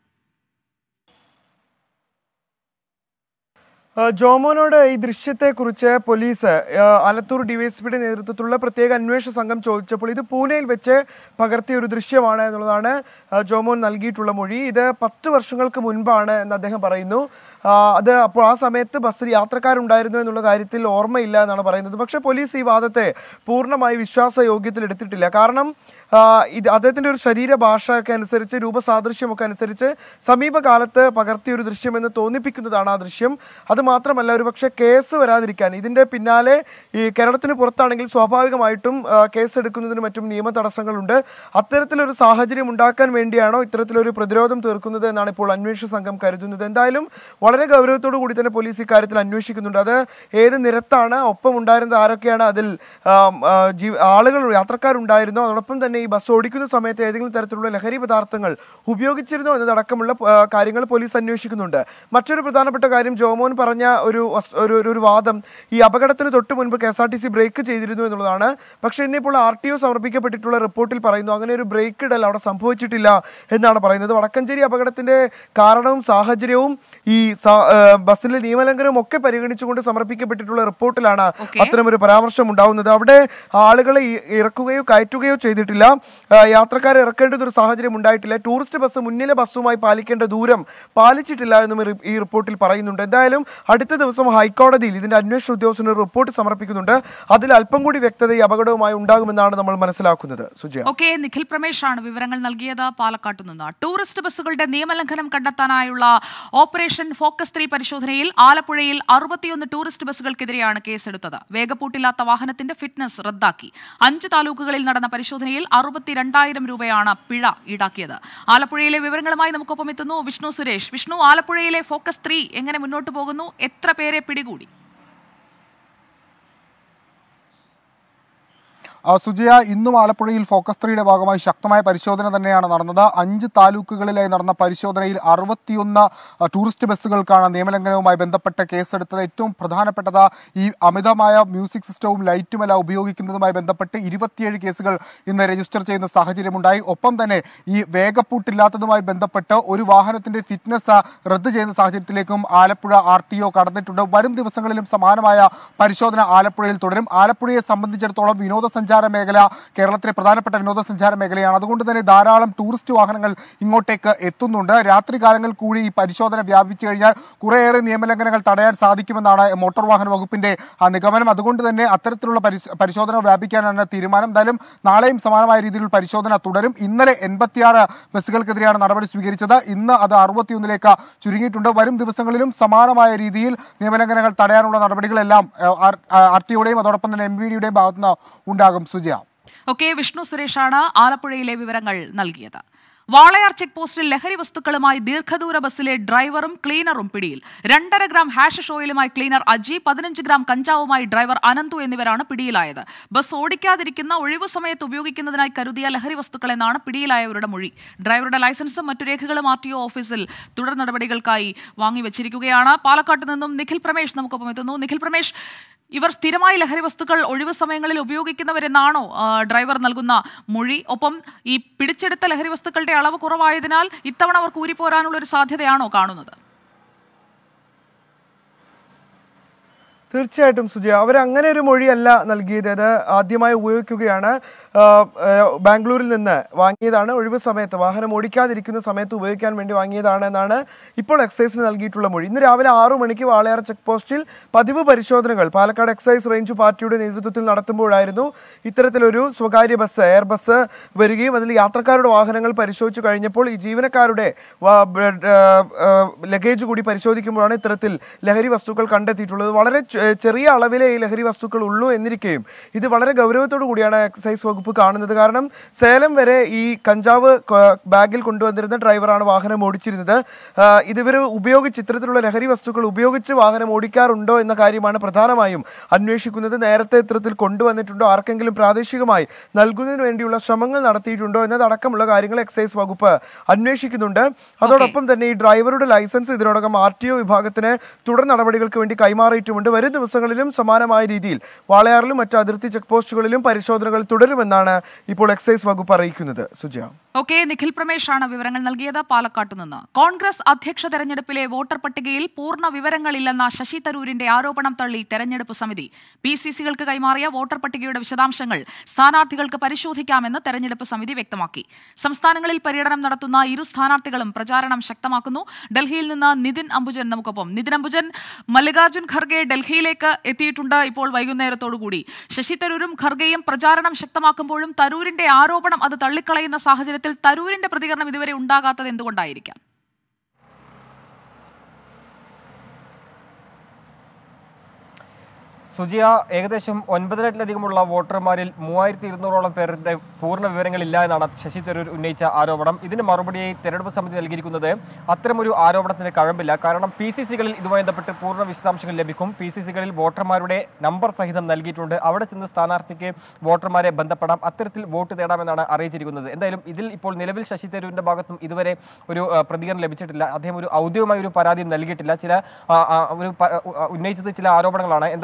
ആ, ജോമോനോട് ഈ ദൃശ്യത്തെക്കുറിച്ച് പോലീസ് ആ, ആലത്തൂർ ഡിവൈഎസ്പിയുടെ നേതൃത്വത്തിലുള്ള പ്രത്യേക അന്വേഷണ സംഘം ചോദിച്ചപ്പോൾ ഇത് പൂനെയിൽ വെച്ച് പകർത്തിയ ഒരു ദൃശ്യമാണ് എന്നുള്ളതാണ് ആ, ജോമോൻ നൽകിയിട്ടുള്ള മൊഴി ഇത് പത്ത് വർഷങ്ങൾക്ക് മുൻപാണ് എന്ന് അദ്ദേഹം പറയുന്നു ആ, അത് അപ്പോൾ ആ സമയത്ത് ബസ്സിൽ യാത്രക്കാരുണ്ടായിരുന്നു എന്നുള്ള കാര്യത്തിൽ ഓർമ്മയില്ല എന്നാണ് പറയുന്നത് പക്ഷേ പോലീസ് ഈ വാദത്തെ പൂർണ്ണമായി വിശ്വാസയോഗ്യത്തിൽ എടുത്തിട്ടില്ല കാരണം ആ, ഇത് അദ്ദേഹത്തിന്റെ ഒരു ശരീരഭാഷയൊക്കെ അനുസരിച്ച് രൂപസാദൃശ്യമൊക്കെ അനുസരിച്ച് സമീപകാലത്ത് പകർത്തിയ ഒരു ദൃശ്യമെന്ന് തോന്നിപ്പിക്കുന്നതാണ് ആ ദൃശ്യം അത് മാത്രമല്ല ഒരു പക്ഷേ കേസ് വരാതിരിക്കാൻ ഇതിന്റെ പിന്നാലെ ഈ കേരളത്തിന് പുറത്താണെങ്കിൽ സ്വാഭാവികമായിട്ടും ആ, കേസ് എടുക്കുന്നതിന് മറ്റും നിയമ തടസ്സങ്ങളുണ്ട് അത്തരത്തിലൊരു സാഹചര്യം ഉണ്ടാക്കാൻ വേണ്ടിയാണോ ഇത്തരത്തിലൊരു പ്രതിരോധം തീർക്കുന്നത് എന്നാണ് ഇപ്പോൾ അന്വേഷണ സംഘം കരുതുന്നത് എന്തായാലും വളരെ ഗൗരവത്തോടു കൂടി തന്നെ പോലീസ് ഇക്കാര്യത്തിൽ അന്വേഷിക്കുന്നുണ്ട് അത് ഏത് നിരത്താണ് ഒപ്പം ഉണ്ടായിരുന്നത് ആരൊക്കെയാണ് അതിൽ ആം, ആ, ജീവ- ആളുകൾ യാത്രക്കാരുണ്ടായിരുന്നോ അതോടൊപ്പം തന്നെ ഈ ബസ് ഓടിക്കുന്ന സമയത്ത് ഏതെങ്കിലും തരത്തിലുള്ള ലഹരി പദാർത്ഥങ്ങൾ ഉപയോഗിച്ചിരുന്നോ എന്നതടക്കമുള്ള ആ, കാര്യങ്ങൾ പോലീസ് അന്വേഷിക്കുന്നുണ്ട് മറ്റൊരു പ്രധാനപ്പെട്ട കാര്യം ജോമോൻ പറഞ്ഞ ഒരു വസ്- ഒരു ഒരു- ഒരു വാദം ഈ അപകടത്തിന് തൊട്ട് മുൻപ് K S R T C brake ചെയ്തിരുന്നു എന്നുള്ളതാണ് പക്ഷേ ഇന്നിപ്പോൾ ആർ ടി ഒ സമർപ്പിക്കപ്പെട്ടിട്ടുള്ള റിപ്പോർട്ടിൽ പറയുന്നു അങ്ങനെ ഒരു ബ്രേക്ക് ഇടൽ അവിടെ സംഭവിച്ചിട്ടില്ല എന്നാണ് പറയുന്നത് വടക്കഞ്ചേരി അപകടത്തിന്റെ കാരണവും സാഹചര്യവും ഈ സ- ആ, ബസ്സിലെ നിയമലംഘനവും ഒക്കെ പരിഗണിച്ചുകൊണ്ട് സമർപ്പിക്കപ്പെട്ടിട്ടുള്ള റിപ്പോർട്ടിലാണ് Okay. അത്തരമൊരു പരാമർശം ഉണ്ടാവുന്നത് അവിടെ ആളുകളെ ഇ- ഇറക്കുകയോ കയറ്റുകയോ ചെയ്തിട്ടില്ല ആ, യാത്രക്കാരെ ഇറക്കേണ്ടത് ഒരു സാഹചര്യം ഉണ്ടായിട്ടില്ല ടൂറിസ്റ്റ് ബസ് മുന്നിലെ ബസ്സുമായി പാലിക്കേണ്ട ദൂരം പാലിച്ചിട്ടില്ല എന്നും ഈ റി- ഈ റിപ്പോർട്ടിൽ പറയുന്നുണ്ട് എന്തായാലും അടുത്ത ദിവസം ഹൈക്കോടതിയിൽ ഇതിന്റെ അന്വേഷണ ഉദ്യോഗസ്ഥന് ഒരു റിപ്പോർട്ട് സമർപ്പിക്കുന്നുണ്ട് അതിൽ അല്പം കൂടി വ്യക്തത ഈ അപകടവുമായി ഉണ്ടാകുമെന്നാണ് നമ്മൾ മനസ്സിലാക്കുന്നത് സുജയ ഓക്കെ നിഖിൽ പ്രമേഷാണ് വിവരങ്ങൾ നൽകിയത് പാലക്കാട്ടു നിന്ന് ടൂറിസ്റ്റ് ബസ്സുകളുടെ നിയമലംഘനം കണ്ടെത്താനായുള്ള ഓപ്പറേഷൻ ഫോക്കസ് ത്രീ പരിശോധനയിൽ ആലപ്പുഴയിൽ അറുപത്തിയൊന്ന് ടൂറിസ്റ്റ് ബസ്സുകൾക്കെതിരെയാണ് കേസെടുത്തത് വേഗപ്പൂട്ടില്ലാത്ത വാഹനത്തിന്റെ ഫിറ്റ്നസ് റദ്ദാക്കി അഞ്ച് താലൂക്കുകളിൽ നടന്ന പരിശോധനയിൽ അറുപത്തിരണ്ടായിരം രൂപയാണ് പിഴ ഈടാക്കിയത് ആലപ്പുഴയിലെ വിവരങ്ങളുമായി നമുക്കൊപ്പം എത്തുന്നു വിഷ്ണു സുരേഷ് വിഷ്ണു ആലപ്പുഴയിലെ ഫോക്കസ് ത്രീ എങ്ങനെ മുന്നോട്ട് പോകുന്നു എത്ര പേരെ പിടികൂടി ആ, സുജയ ഇന്നും ആലപ്പുഴയിൽ ഫോക്കസ് ത്രീയുടെ ഭാഗമായി ശക്തമായ പരിശോധന തന്നെയാണ് നടന്നത് അഞ്ച് താലൂക്കുകളിലായി നടന്ന പരിശോധനയിൽ അറുപത്തിയൊന്ന് ആ, ടൂറിസ്റ്റ് ബസ്സുകൾക്കാണ് നിയമലംഘനവുമായി ബന്ധപ്പെട്ട കേസെടുത്തത് ഏറ്റവും പ്രധാനപ്പെട്ടത് ഈ അമിതമായ മ്യൂസിക് സിസ്റ്റവും ലൈറ്റുമെല്ലാം ഉപയോഗിക്കുന്നതുമായി ബന്ധപ്പെട്ട് ഇരുപത്തിയേഴ് കേസുകൾ ഇന്ന് രജിസ്റ്റർ ചെയ്യുന്ന സാഹചര്യമുണ്ടായി ഒപ്പം തന്നെ ഈ വേഗപ്പൂട്ടില്ലാത്തതുമായി ബന്ധപ്പെട്ട് ഒരു വാഹനത്തിന്റെ ഫിറ്റ്നസ് റദ്ദ് ചെയ്യുന്ന സാഹചര്യത്തിലേക്കും ആലപ്പുഴ ആർ ടി ഒ കടന്നിട്ടുണ്ട് വരും ദിവസങ്ങളിലും സമാനമായ പരിശോധന ആലപ്പുഴയിൽ തുടരും ആലപ്പുഴയെ സംബന്ധിച്ചിടത്തോളം വിനോദസഞ്ചാര മേഖല കേരളത്തിലെ പ്രധാനപ്പെട്ട വിനോദസഞ്ചാര മേഖലയാണ് അതുകൊണ്ട് തന്നെ ധാരാളം ടൂറിസ്റ്റ് വാഹനങ്ങൾ ഇങ്ങോട്ടേക്ക് എത്തുന്നുണ്ട് രാത്രി കാലങ്ങളിൽ കൂടി ഈ പരിശോധന വ്യാപിച്ചു കഴിഞ്ഞാൽ കുറേയേറെ നിയമലംഘനങ്ങൾ തടയാൻ സാധിക്കുമെന്നാണ് മോട്ടോർ വാഹന വകുപ്പിന്റെ ആ, നിഗമനം അതുകൊണ്ട് തന്നെ അത്തരത്തിലുള്ള പരിശ- പരിശോധന വ്യാപിക്കാനാണ് തീരുമാനം എന്തായാലും നാളെയും സമാനമായ രീതിയിൽ പരിശോധന തുടരും ഇന്നലെ എൺപത്തിയാറ് ബസ്സുകൾക്കെതിരെയാണ് നടപടി സ്വീകരിച്ചത് ഇന്ന് അത് അറുപത്തിയൊന്നിലേക്ക് ചുരുങ്ങിയിട്ടുണ്ട് വരും ദിവസങ്ങളിലും സമാനമായ രീതിയിൽ നിയമലംഘനങ്ങൾ തടയാനുള്ള നടപടികളെല്ലാം ആർ ടിയുടെയും അതോടൊപ്പം തന്നെ എം വി ഡിയുടെയും ഭാഗത്തുനിന്ന് ഉണ്ടാകും സുജയ ഓക്കെ വിഷ്ണു സുരേഷാണ് ആലപ്പുഴയിലെ വിവരങ്ങൾ നൽകിയത് വാളയാർ ചെക്ക് പോസ്റ്റിൽ ലഹരി വസ്തുക്കളുമായി ദീർഘദൂര ബസ്സിലെ ഡ്രൈവറും ക്ലീനറും പിടിയിൽ രണ്ടര ഗ്രാം ഹാഷ് ഓയിലുമായി ക്ലീനർ അജി പതിനഞ്ച് ഗ്രാം കഞ്ചാവുമായി ഡ്രൈവർ അനന്തു എന്നിവരാണ് പിടിയിലായത് ബസ് ഓടിക്കാതിരിക്കുന്ന ഒഴിവു സമയത്ത് ഉപയോഗിക്കുന്നതിനായി കരുതിയ ലഹരി വസ്തുക്കളെന്നാണ് പിടിയിലായവരുടെ മൊഴി ഡ്രൈവറുടെ ലൈസൻസും മറ്റു രേഖകളും ആർ ടി ഒ ഓഫീസിൽ തുടർ നടപടികൾക്കായി വാങ്ങിവെച്ചിരിക്കുകയാണ് പാലക്കാട്ട് നിന്നും നിഖിൽ പ്രമേഷ് നമുക്കൊപ്പം എത്തുന്നു നിഖിൽ പ്രമേഷ് ഇവർ സ്ഥിരമായി ലഹരി വസ്തുക്കൾ ഒഴിവു സമയങ്ങളിൽ ഉപയോഗിക്കുന്നവരെന്നാണോ ആ, ഡ്രൈവർ നൽകുന്ന മൊഴി ഒപ്പം ഈ പിടിച്ചെടുത്ത ലഹരി വസ്തുക്കളുടെ അളവ് കുറവായതിനാൽ ഇത്തവണ അവർ കൂരിപ്പോരാനുള്ള ഒരു സാധ്യതയാണോ കാണുന്നത് തീർച്ചയായിട്ടും സുജയ അവർ അങ്ങനെ ഒരു മൊഴിയല്ല നൽകിയത് അത് ആദ്യമായി ഉപയോഗിക്കുകയാണ് ആ, ആ, ബാംഗ്ലൂരിൽ നിന്ന് വാങ്ങിയതാണ് ഒഴിവ് സമയത്ത് വാഹനം ഓടിക്കാതിരിക്കുന്ന സമയത്ത് ഉപയോഗിക്കാൻ വേണ്ടി വാങ്ങിയതാണ് എന്നാണ് ഇപ്പോൾ എക്സൈസിന് നൽകിയിട്ടുള്ള മൊഴി ഇന്ന് രാവിലെ ആറു മണിക്ക് വാളയാർ ചെക്ക് പോസ്റ്റിൽ പതിവ് പരിശോധനകൾ പാലക്കാട് എക്സൈസ് റേഞ്ച് പാർട്ടിയുടെ നേതൃത്വത്തിൽ നടത്തുമ്പോഴായിരുന്നു ഇത്തരത്തിലൊരു സ്വകാര്യ ബസ് എയർ ബസ് വരികയും അതിൽ യാത്രക്കാരുടെ വാഹനങ്ങൾ പരിശോധിച്ചു കഴിഞ്ഞപ്പോൾ ഈ ജീവനക്കാരുടെ വാ- ബ- ആ, ആ, ലഗേജ് കൂടി പരിശോധിക്കുമ്പോഴാണ് ഇത്തരത്തിൽ ലഹരി വസ്തുക്കൾ കണ്ടെത്തിയിട്ടുള്ളത് വളരെ ചെ- ചെറിയ അളവിലെ ഈ ലഹരി വസ്തുക്കൾ ഉള്ളൂ എന്നിരിക്കെയും ഇത് വളരെ ഗൗരവത്തോടു കൂടിയാണ് എക്സൈസ് വകുപ്പ് കാണുന്നത് കാരണം സേലം വരെ ഈ കഞ്ചാവ് ക- ബാഗിൽ കൊണ്ടുവന്നിരുന്ന ഡ്രൈവറാണ് വാഹനം ഓടിച്ചിരുന്നത് ആ, ഇത് ഇവർ ഉപയോഗിച്ച് ഇത്തരത്തിലുള്ള ലഹരി വസ്തുക്കൾ ഉപയോഗിച്ച് വാഹനം ഓടിക്കാറുണ്ടോ എന്ന കാര്യമാണ് പ്രധാനമായും അന്വേഷിക്കുന്നത് നേരത്തെ ഇത്തരത്തിൽ കൊണ്ടുവന്നിട്ടുണ്ടോ ആർക്കെങ്കിലും പ്രാദേശികമായി നൽകുന്നതിന് വേണ്ടിയുള്ള ശ്രമങ്ങൾ നടത്തിയിട്ടുണ്ടോ എന്നതടക്കമുള്ള കാര്യങ്ങൾ എക്സൈസ് വകുപ്പ് അന്വേഷിക്കുന്നുണ്ട് അതോടൊപ്പം തന്നെ ഈ ഡ്രൈവറുടെ ലൈസൻസ് ഇതിനോടകം ആർ ടി ഒ വിഭാഗത്തിന് തുടർ നടപടികൾക്ക് വേണ്ടി കൈമാറിയിട്ടുമുണ്ട് വരും ദിവസങ്ങളിലും സമാനമായ രീതിയിൽ വാളയാറിലും മറ്റ് അതിർത്തി ചെക്ക് പോസ്റ്റുകളിലും പരിശോധനകൾ തുടരുമെന്നാണ് ഇപ്പോൾ എക്സൈസ് വകുപ്പ് അറിയിക്കുന്നത് സുജയ ഓക്കെ നിഖിൽ പ്രമേഷാണ് വിവരങ്ങൾ നൽകിയത് പാലക്കാട്ടു നിന്ന് കോൺഗ്രസ് അധ്യക്ഷ തെരഞ്ഞെടുപ്പിലെ വോട്ടർ പട്ടികയിൽ പൂർണ്ണ വിവരങ്ങളില്ലെന്ന ശശി തരൂരിന്റെ ആരോപണം തള്ളി തെരഞ്ഞെടുപ്പ് സമിതി പി സി സികൾക്ക് കൈമാറിയ വോട്ടർ പട്ടികയുടെ വിശദാംശങ്ങൾ സ്ഥാനാർത്ഥികൾക്ക് പരിശോധിക്കാമെന്ന് തെരഞ്ഞെടുപ്പ് സമിതി വ്യക്തമാക്കി സംസ്ഥാനങ്ങളിൽ പര്യടനം നടത്തുന്ന ഇരു സ്ഥാനാർത്ഥികളും പ്രചാരണം ശക്തമാക്കുന്നു ഡൽഹിയിൽ നിന്ന് നിതിൻ അംബുജൻ നമുക്കൊപ്പം നിതിൻ അംബുജൻ മല്ലികാർജ്ജുൻ ഖർഗെ ഡൽഹിയിലേക്ക് എത്തിയിട്ടുണ്ട് ഇപ്പോൾ വൈകുന്നേരത്തോടുകൂടി ശശി തരൂരും ഖർഗെയും പ്രചാരണം ശക്തമാക്കുമ്പോഴും തരൂരിന്റെ ആരോപണം അത് തള്ളിക്കളയുന്ന സാഹചര്യത്തിൽ തരൂരിന്റെ പ്രതികരണം ഇതുവരെ ഉണ്ടാകാത്തത് എന്തുകൊണ്ടായിരിക്കാം സുജിയ ഏകദേശം ഒൻപതിനായിരത്തിലധികമുള്ള വോട്ടർമാരിൽ മൂവായിരത്തി ഇരുന്നൂറോളം പേരുടെ പൂർണ്ണ വിവരങ്ങളില്ല എന്നാണ് ശശി തരൂർ ഉന്നയിച്ച ആരോപണം ഇതിന് മറുപടിയായി തെരഞ്ഞെടുപ്പ് സമിതി നൽകിയിരിക്കുന്നത് അത്തരമൊരു ആരോപണത്തിന് കഴമ്പില്ല കാരണം പി സി സികളിൽ ഇതുമായി ബന്ധപ്പെട്ട് പൂർണ്ണ വിശദാംശങ്ങൾ ലഭിക്കും പി സി സികളിൽ വോട്ടർമാരുടെ നമ്പർ സഹിതം നൽകിയിട്ടുണ്ട് അവിടെ ചെന്ന് സ്ഥാനാർത്ഥിക്ക് വോട്ടർമാരെ ബന്ധപ്പെടാം അത്തരത്തിൽ വോട്ട് നേടാമെന്നാണ് അറിയിച്ചിരിക്കുന്നത് എന്തായാലും ഇതിൽ ഇപ്പോൾ നിലവിൽ ശശി തരൂരിന്റെ ഭാഗത്തും ഇതുവരെ ഒരു ആ, പ്രതികരണം ലഭിച്ചിട്ടില്ല അദ്ദേഹം ഒരു ഔദ്യോഗികമായ ഒരു പരാതിയും നൽകിയിട്ടില്ല ചില ആ, ആ, ഒരു പ- ഉ- ഉന്നയിച്ചത് ചില ആരോപണങ്ങളാണ് എന്തായാലും ഇതിൽ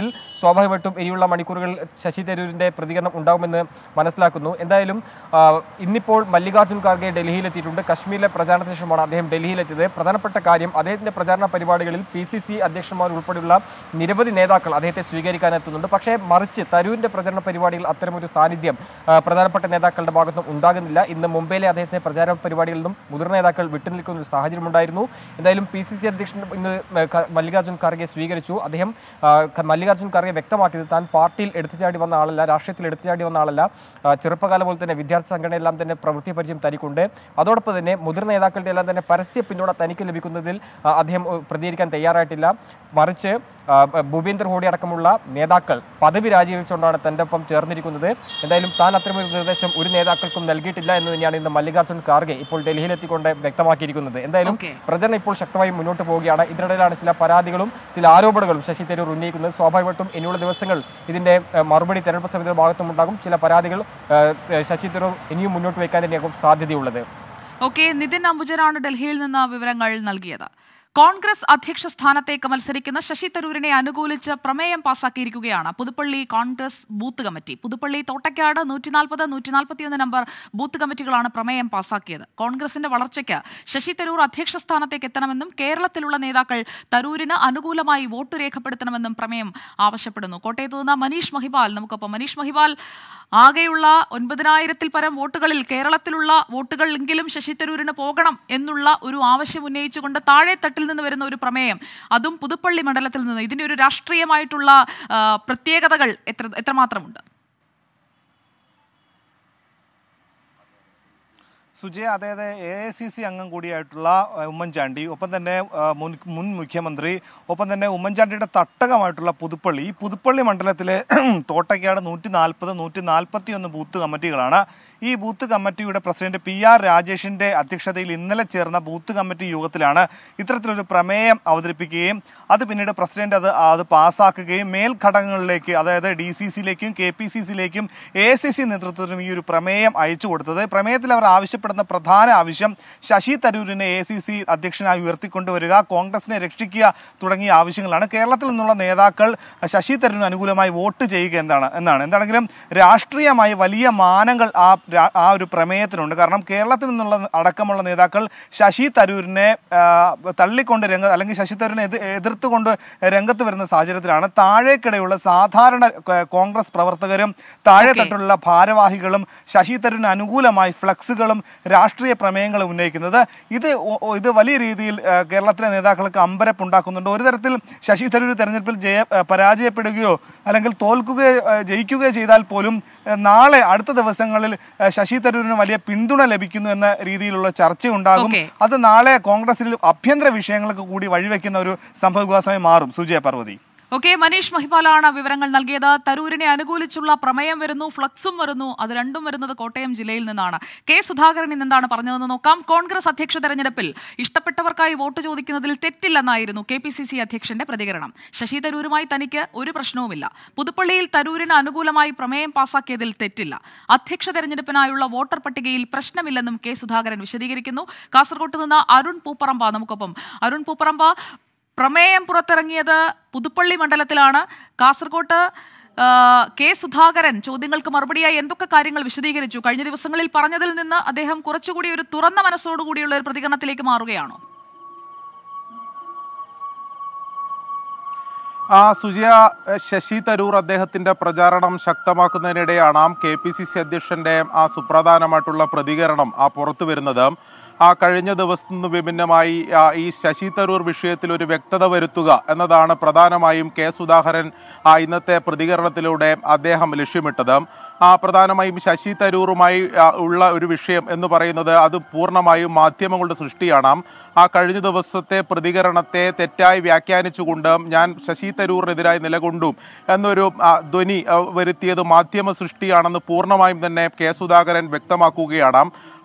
സാഹചര്യത്തിൽ സ്വാഭാവികമായിട്ടും ഇനിയുള്ള മണിക്കൂറുകളിൽ ശശി തരൂരിന്റെ പ്രതികരണം ഉണ്ടാകുമെന്ന് മനസ്സിലാക്കുന്നു എന്തായാലും ആ, ഇന്നിപ്പോൾ മല്ലികാർജ്ജുൻ ഖാർഗെ ഡൽഹിയിലെത്തിയിട്ടുണ്ട് കശ്മീരിലെ പ്രചാരണത്തിന് ശേഷമാണ് അദ്ദേഹം ഡൽഹിയിലെത്തിയത് പ്രധാനപ്പെട്ട കാര്യം അദ്ദേഹത്തിന്റെ പ്രചാരണ പരിപാടികളിൽ പി സി സി അധ്യക്ഷന്മാർ ഉൾപ്പെടെയുള്ള നിരവധി നേതാക്കൾ അദ്ദേഹത്തെ സ്വീകരിക്കാൻ എത്തുന്നുണ്ട് പക്ഷേ മറിച്ച് തരൂരിന്റെ പ്രചരണ പരിപാടിയിൽ അത്തരമൊരു സാന്നിധ്യം ആ, പ്രധാനപ്പെട്ട നേതാക്കളുടെ ഭാഗത്തും ഉണ്ടാകുന്നില്ല ഇന്ന് മുംബൈയിലെ അദ്ദേഹത്തെ പ്രചാരണ പരിപാടികളിൽ നിന്നും മുതിർന്ന നേതാക്കൾ വിട്ടുനിൽക്കുന്ന ഒരു സാഹചര്യമുണ്ടായിരുന്നു എന്തായാലും പി സി സി അധ്യക്ഷൻ ഇന്ന് ക- മല്ലികാർജ്ജുൻ ഖാർഗെ സ്വീകരിച്ചു അദ്ദേഹം ആ, ക- മല്ലികാർജ്ജുൻ ഖാർഗെ വ്യക്തമാക്കിയത് താൻ പാർട്ടിയിൽ എടുത്തുചാടി വന്ന ആളല്ല രാഷ്ട്രീയത്തിൽ എടുത്തുചാടി വന്ന ആളല്ല ആ, ചെറുപ്പകാലം മുതൽ തന്നെ വിദ്യാർത്ഥി സംഘടനയെല്ലാം തന്നെ പ്രവൃത്തി പരിചയം തനിക്കുണ്ട് അതോടൊപ്പം തന്നെ മുതിർന്ന നേതാക്കളുടെ എല്ലാം തന്നെ പരസ്യ പിന്തുണ തനിക്ക് ലഭിക്കുന്നതിൽ ആ, അദ്ദേഹം ഏഹ്, പ്രതികരിക്കാൻ തയ്യാറായിട്ടില്ല മറിച്ച് ആ, ഭൂപേന്ദ്ര ഹോഡി അടക്കമുള്ള നേതാക്കൾ പദവി രാജിവെച്ചുകൊണ്ടാണ് തന്റെ ഒപ്പം ചേർന്നിരിക്കുന്നത് എന്തായാലും താൻ അത്തരമൊരു നിർദ്ദേശം ഒരു നേതാക്കൾക്കും നൽകിയിട്ടില്ല എന്ന് തന്നെയാണ് ഇന്ന് മല്ലികാർജ്ജുൻ ഖാർഗെ ഇപ്പോൾ ഡൽഹിയിലെത്തിക്കൊണ്ട് വ്യക്തമാക്കിയിരിക്കുന്നത് എന്തായാലും Okay. പ്രചരണം ഇപ്പോൾ ശക്തമായി മുന്നോട്ട് പോവുകയാണ് ഇതിനിടയിലാണ് ചില പരാതികളും ചില ആരോപണങ്ങളും ശശി തരൂർ ഉന്നയിക്കുന്നത് സ്വാഭാവികമായിട്ടും ഇനിയുള്ള ദിവസങ്ങൾ ഇതിന്റെ ഏഹ്, മറുപടി തെരഞ്ഞെടുപ്പ് സമിതിയുടെ ഭാഗത്തും ഉണ്ടാകും ചില പരാതികൾ ഏഹ്, ശശി തരൂർ ഇനിയും മുന്നോട്ട് വയ്ക്കാൻ തന്നെയാകും സാധ്യതയുള്ളത് ഓക്കെ നിതിൻ അംബുജനാണ് ഡൽഹിയിൽ നിന്ന് വിവരങ്ങൾ നൽകിയത് കോൺഗ്രസ് അധ്യക്ഷ സ്ഥാനത്തേക്ക് മത്സരിക്കുന്ന ശശി തരൂരിനെ അനുകൂലിച്ച് പ്രമേയം പാസാക്കിയിരിക്കുകയാണ് Puthuppally Congress booth committee Puthuppally Thottakkad നൂറ്റി നാൽപ്പത് നൂറ്റി നാൽപ്പത്തിയൊന്ന് നമ്പർ ബൂത്ത് കമ്മിറ്റികളാണ് പ്രമേയം പാസാക്കിയത് കോൺഗ്രസിന്റെ വളർച്ചയ്ക്ക് ശശി തരൂർ അധ്യക്ഷ സ്ഥാനത്തേക്ക് എത്തണമെന്നും കേരളത്തിലുള്ള നേതാക്കൾ തരൂരിന് അനുകൂലമായി വോട്ട് രേഖപ്പെടുത്തണമെന്നും പ്രമേയം ആവശ്യപ്പെടുന്നു കോട്ടയത്ത് നിന്ന് മനീഷ് മഹിപാൽ നമുക്കൊപ്പം മനീഷ് മഹിപാൽ ആകെയുള്ള ഒൻപതിനായിരത്തിൽ പരം വോട്ടുകളിൽ കേരളത്തിലുള്ള വോട്ടുകളെങ്കിലും ശശി തരൂരിന് പോകണം എന്നുള്ള ഒരു ആവശ്യം ഉന്നയിച്ചുകൊണ്ട് താഴെത്തട്ടിൽ നിന്ന് വരുന്ന ഒരു പ്രമേയം അതും പുതുപ്പള്ളി മണ്ഡലത്തിൽ നിന്ന് ഇതിന്റെ ഒരു രാഷ്ട്രീയമായിട്ടുള്ള ആ, പ്രത്യേകതകൾ എത്ര എത്രമാത്രമുണ്ട് സുജയ അതായത് എ ഐ സി സി അംഗം കൂടിയായിട്ടുള്ള ആ, ഉമ്മൻചാണ്ടി ഒപ്പം തന്നെ ആ, മുൻ മുൻ മുഖ്യമന്ത്രി ഒപ്പം തന്നെ ഉമ്മൻചാണ്ടിയുടെ തട്ടകമായിട്ടുള്ള പുതുപ്പള്ളി ഈ പുതുപ്പള്ളി മണ്ഡലത്തിലെ തോട്ടയ്ക്കാട് നൂറ്റി നാൽപ്പത് നൂറ്റി നാൽപ്പത്തി ഒന്ന് ബൂത്ത് കമ്മിറ്റികളാണ് ഈ ബൂത്ത് കമ്മിറ്റിയുടെ പ്രസിഡന്റ് പി ആർ രാജേഷിന്റെ അധ്യക്ഷതയിൽ ഇന്നലെ ചേർന്ന ബൂത്ത് കമ്മിറ്റി യോഗത്തിലാണ് ഇത്തരത്തിലൊരു പ്രമേയം അവതരിപ്പിക്കുകയും അത് പിന്നീട് പ്രസിഡന്റ് അത് അത് പാസ്സാക്കുകയും മേൽഘടകങ്ങളിലേക്ക് അതായത് ഡി സി സിയിലേക്കും കെ പി സി സിയിലേക്കും എ സി സി നേതൃത്വത്തിനും ഈ ഒരു പ്രമേയം അയച്ചു കൊടുത്തത് പ്രമേയത്തിൽ അവർ ആവശ്യപ്പെടുന്ന പ്രധാന ആവശ്യം ശശി തരൂരിനെ എ സി സി അധ്യക്ഷനായി ഉയർത്തിക്കൊണ്ടുവരിക കോൺഗ്രസിനെ രക്ഷിക്കുക തുടങ്ങിയ ആവശ്യങ്ങളാണ് കേരളത്തിൽ നിന്നുള്ള നേതാക്കൾ ശശി തരൂരിന് അനുകൂലമായി വോട്ട് ചെയ്യുക എന്താണ് എന്നാണ് എന്താണെങ്കിലും രാഷ്ട്രീയമായി വലിയ മാനങ്ങൾ ആ രാ- ആ ഒരു പ്രമേയത്തിനുണ്ട് കാരണം കേരളത്തിൽ നിന്നുള്ള അടക്കമുള്ള നേതാക്കൾ ശശി തരൂരിനെ ആ, തള്ളിക്കൊണ്ട് രംഗ അല്ലെങ്കിൽ ശശി തരൂരിനെ എതി- എതിർത്തുകൊണ്ട് രംഗത്ത് വരുന്ന സാഹചര്യത്തിലാണ് താഴേക്കിടയുള്ള സാധാരണ ക- കോൺഗ്രസ് പ്രവർത്തകരും താഴെത്തട്ടിലുള്ള ഭാരവാഹികളും ശശി തരൂരിന് അനുകൂലമായി ഫ്ലക്സുകളും രാഷ്ട്രീയ പ്രമേയങ്ങളും ഉന്നയിക്കുന്നത് ഇത് ഒ- ഒ- ഇത് വലിയ രീതിയിൽ ആ, കേരളത്തിലെ നേതാക്കൾക്ക് അമ്പരപ്പുണ്ടാക്കുന്നുണ്ട് ഒരു തരത്തിൽ ശശി തരൂർ തെരഞ്ഞെടുപ്പിൽ ജയ ആ, പരാജയപ്പെടുകയോ അല്ലെങ്കിൽ തോൽക്കുകയോ ആ, ജയിക്കുകയോ ചെയ്താൽ പോലും ആ, നാളെ അടുത്ത ദിവസങ്ങളിൽ ആ, ശശി തരൂരിന് വലിയ പിന്തുണ ലഭിക്കുന്നു എന്ന രീതിയിലുള്ള ചർച്ചയുണ്ടാകും Okay. അത് നാളെ കോൺഗ്രസിൽ ആഭ്യന്തര വിഷയങ്ങൾക്ക് കൂടി വഴിവെക്കുന്ന ഒരു സംഭവവികാസമായി മാറും സുജയ പാർവതി ഓക്കെ മനീഷ് മഹിപാലാണ് വിവരങ്ങൾ നൽകിയത് തരൂരിനെ അനുകൂലിച്ചുള്ള പ്രമേയം വരുന്നു ഫ്ലക്സും വരുന്നു അത് രണ്ടും വരുന്നത് കോട്ടയം ജില്ലയിൽ നിന്നാണ് കെ സുധാകരൻ ഇന്ന് എന്താണ് പറഞ്ഞതെന്ന് നോക്കാം കോൺഗ്രസ് അധ്യക്ഷ തെരഞ്ഞെടുപ്പിൽ ഇഷ്ടപ്പെട്ടവർക്കായി വോട്ട് ചോദിക്കുന്നതിൽ തെറ്റില്ലെന്നായിരുന്നു കെ പി സി സി അധ്യക്ഷന്റെ പ്രതികരണം ശശി തരൂരുമായി തനിക്ക് ഒരു പ്രശ്നവുമില്ല പുതുപ്പള്ളിയിൽ തരൂരിന് അനുകൂലമായി പ്രമേയം പാസാക്കിയതിൽ തെറ്റില്ല അധ്യക്ഷ തെരഞ്ഞെടുപ്പിനായുള്ള വോട്ടർ പട്ടികയിൽ പ്രശ്നമില്ലെന്നും കെ സുധാകരൻ വിശദീകരിക്കുന്നു കാസർകോട്ട് നിന്ന് അരുൺ പൂപ്പറമ്പ നമുക്കൊപ്പം അരുൺ പൂപ്പറമ്പ പ്രമേയം പുറത്തിറങ്ങിയത് പുതുപ്പള്ളി മണ്ഡലത്തിലാണ് കാസർകോട്ട് ആ, കെ സുധാകരൻ ചോദ്യങ്ങൾക്ക് മറുപടിയായി എന്തൊക്കെ കാര്യങ്ങൾ വിശദീകരിച്ചു കഴിഞ്ഞ ദിവസങ്ങളിൽ പറഞ്ഞതിൽ നിന്ന് അദ്ദേഹം കുറച്ചുകൂടി ഒരു തുറന്ന മനസ്സോടുകൂടിയുള്ള ഒരു പ്രതികരണത്തിലേക്ക് മാറുകയാണോ ആ സുജയ എഹ്, ശശി തരൂർ അദ്ദേഹത്തിന്റെ പ്രചാരണം ശക്തമാക്കുന്നതിനിടെയാണ് കെ പി സി സി അധ്യക്ഷന്റെ ആ സുപ്രധാനമായിട്ടുള്ള പ്രതികരണം ആ പുറത്തു വരുന്നത് ആ കഴിഞ്ഞ ദിവസത്തു നിന്ന് വിഭിന്നമായി ആ, ഈ ശശി തരൂർ വിഷയത്തിൽ ഒരു വ്യക്തത വരുത്തുക എന്നതാണ് പ്രധാനമായും കെ സുധാകരൻ ആ ഇന്നത്തെ പ്രതികരണത്തിലൂടെ അദ്ദേഹം ലക്ഷ്യമിട്ടത് ആ പ്രധാനമായും ശശി തരൂറുമായി ആ, ഉള്ള ഒരു വിഷയം എന്ന് പറയുന്നത് അത് പൂർണ്ണമായും മാധ്യമങ്ങളുടെ സൃഷ്ടിയാണ് ആ കഴിഞ്ഞ ദിവസത്തെ പ്രതികരണത്തെ തെറ്റായി വ്യാഖ്യാനിച്ചുകൊണ്ട് ഞാൻ ശശി തരൂറിനെതിരായി നിലകൊണ്ടു എന്നൊരു ആ, ധ്വനി ആ, വരുത്തിയത് മാധ്യമ സൃഷ്ടിയാണെന്ന് പൂർണ്ണമായും തന്നെ കെ സുധാകരൻ വ്യക്തമാക്കുകയാണ്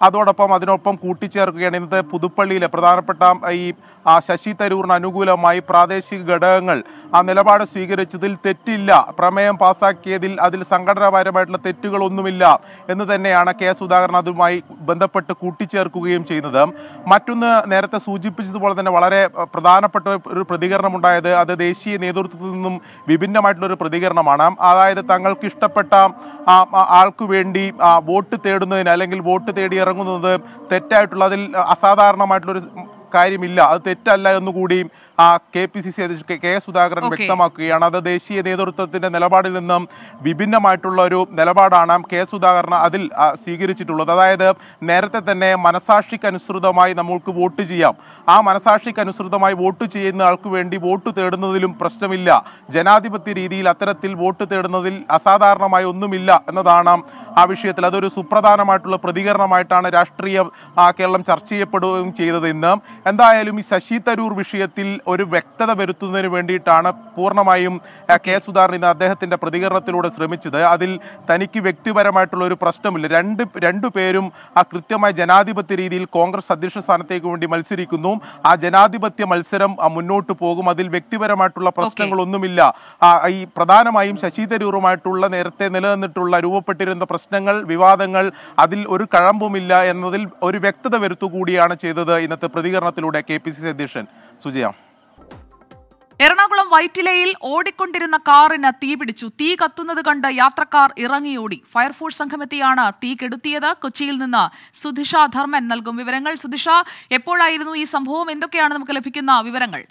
അതോടൊപ്പം അതിനൊപ്പം കൂട്ടിച്ചേർക്കുകയാണ് ഇന്നത്തെ പുതുപ്പള്ളിയിലെ പ്രധാനപ്പെട്ട ഈ ആ, ശശി തരൂറിന് അനുകൂലമായി പ്രാദേശിക ഘടകങ്ങൾ ആ നിലപാട് സ്വീകരിച്ചതിൽ തെറ്റില്ല പ്രമേയം പാസാക്കിയതിൽ അതിൽ സംഘടനാപരമായിട്ടുള്ള തെറ്റുകളൊന്നുമില്ല എന്ന് തന്നെയാണ് കെ സുധാകരൻ അതുമായി ബന്ധപ്പെട്ട് കൂട്ടിച്ചേർക്കുകയും ചെയ്യുന്നത് മറ്റൊന്ന് നേരത്തെ സൂചിപ്പിച്ചതുപോലെ തന്നെ വളരെ അഹ്, പ്രധാനപ്പെട്ട ഒരു പ്രതികരണം ഉണ്ടായത് അത് ദേശീയ നേതൃത്വത്തിൽ നിന്നും വിഭിന്നമായിട്ടുള്ള ഒരു പ്രതികരണമാണ് അതായത് തങ്ങൾക്ക് ഇഷ്ടപ്പെട്ട ആ, ആ, ആൾക്ക് വേണ്ടി ആ, വോട്ട് തേടുന്നതിന് അല്ലെങ്കിൽ വോട്ട് തേടി ഇറങ്ങുന്നത് തെറ്റായിട്ടുള്ള അതിൽ അസാധാരണമായിട്ടുള്ള ഒരു കാര്യമില്ല അത് തെറ്റല്ല എന്നുകൂടി ആ കെ പി സി സി അധ്യക്ഷൻ കെ- കെ സുധാകരൻ Okay. വ്യക്തമാക്കുകയാണ് അത് ദേശീയ നേതൃത്വത്തിന്റെ നിലപാടിൽ നിന്നും വിഭിന്നമായിട്ടുള്ള ഒരു നിലപാടാണ് കെ സുധാകരൻ അതിൽ ആ, സ്വീകരിച്ചിട്ടുള്ളത് അതായത് നേരത്തെ തന്നെ മനസാക്ഷിക്ക് അനുസൃതമായി നമ്മൾക്ക് വോട്ട് ചെയ്യാം ആ മനസാക്ഷിക്ക് അനുസൃതമായി വോട്ട് ചെയ്യുന്ന ആൾക്ക് വേണ്ടി വോട്ട് തേടുന്നതിലും പ്രശ്നമില്ല ജനാധിപത്യ രീതിയിൽ അത്തരത്തിൽ വോട്ട് തേടുന്നതിൽ അസാധാരണമായി ഒന്നുമില്ല എന്നതാണ് ആ വിഷയത്തിൽ അതൊരു സുപ്രധാനമായിട്ടുള്ള പ്രതികരണമായിട്ടാണ് രാഷ്ട്രീയ ആ, കേരളം ചർച്ച ചെയ്യപ്പെടുകയും ചെയ്തത് ഇന്ന് എന്തായാലും ഈ ശശി തരൂർ വിഷയത്തിൽ ഒരു വ്യക്തത വരുത്തുന്നതിന് വേണ്ടിയിട്ടാണ് പൂർണ്ണമായും ആ, കെ സുധാകരൻ ഇന്ന് അദ്ദേഹത്തിന്റെ പ്രതികരണത്തിലൂടെ ശ്രമിച്ചത് അതിൽ തനിക്ക് വ്യക്തിപരമായിട്ടുള്ള ഒരു പ്രശ്നമില്ല രണ്ട് രണ്ടു പേരും ആ കൃത്യമായ ജനാധിപത്യ രീതിയിൽ കോൺഗ്രസ് അധ്യക്ഷ സ്ഥാനത്തേക്ക് വേണ്ടി മത്സരിക്കുന്നു ആ ജനാധിപത്യ മത്സരം ആ, മുന്നോട്ട് പോകും അതിൽ വ്യക്തിപരമായിട്ടുള്ള പ്രശ്നങ്ങളൊന്നുമില്ല ആ, ഈ പ്രധാനമായും ശശി തരൂറുമായിട്ടുള്ള നേരത്തെ നിലനിന്നിട്ടുള്ള രൂപപ്പെട്ടിരുന്ന പ്രശ്നങ്ങൾ വിവാദങ്ങൾ അതിൽ ഒരു കഴമ്പുമില്ല എന്നതിൽ ഒരു വ്യക്തത വരുത്തുകൂടിയാണ് ചെയ്തത് ഇന്നത്തെ പ്രതികരണത്തിലൂടെ കെ പി സി സി അധ്യക്ഷൻ സുജയ എറണാകുളം വൈറ്റിലയിൽ ഓടിക്കൊണ്ടിരുന്ന കാറിന് തീപിടിച്ചു തീ കത്തുന്നത് കണ്ട് യാത്രക്കാർ ഇറങ്ങിയോടി ഫയർഫോഴ്സ് സംഘമെത്തിയാണ് തീ കെടുത്തിയത് കൊച്ചിയിൽ നിന്ന് സുധിഷ ധർമ്മൻ നൽകും വിവരങ്ങൾ സുധിഷ എപ്പോഴായിരുന്നു ഈ സംഭവം എന്തൊക്കെയാണ് നമുക്ക് ലഭിക്കുന്ന വിവരങ്ങൾ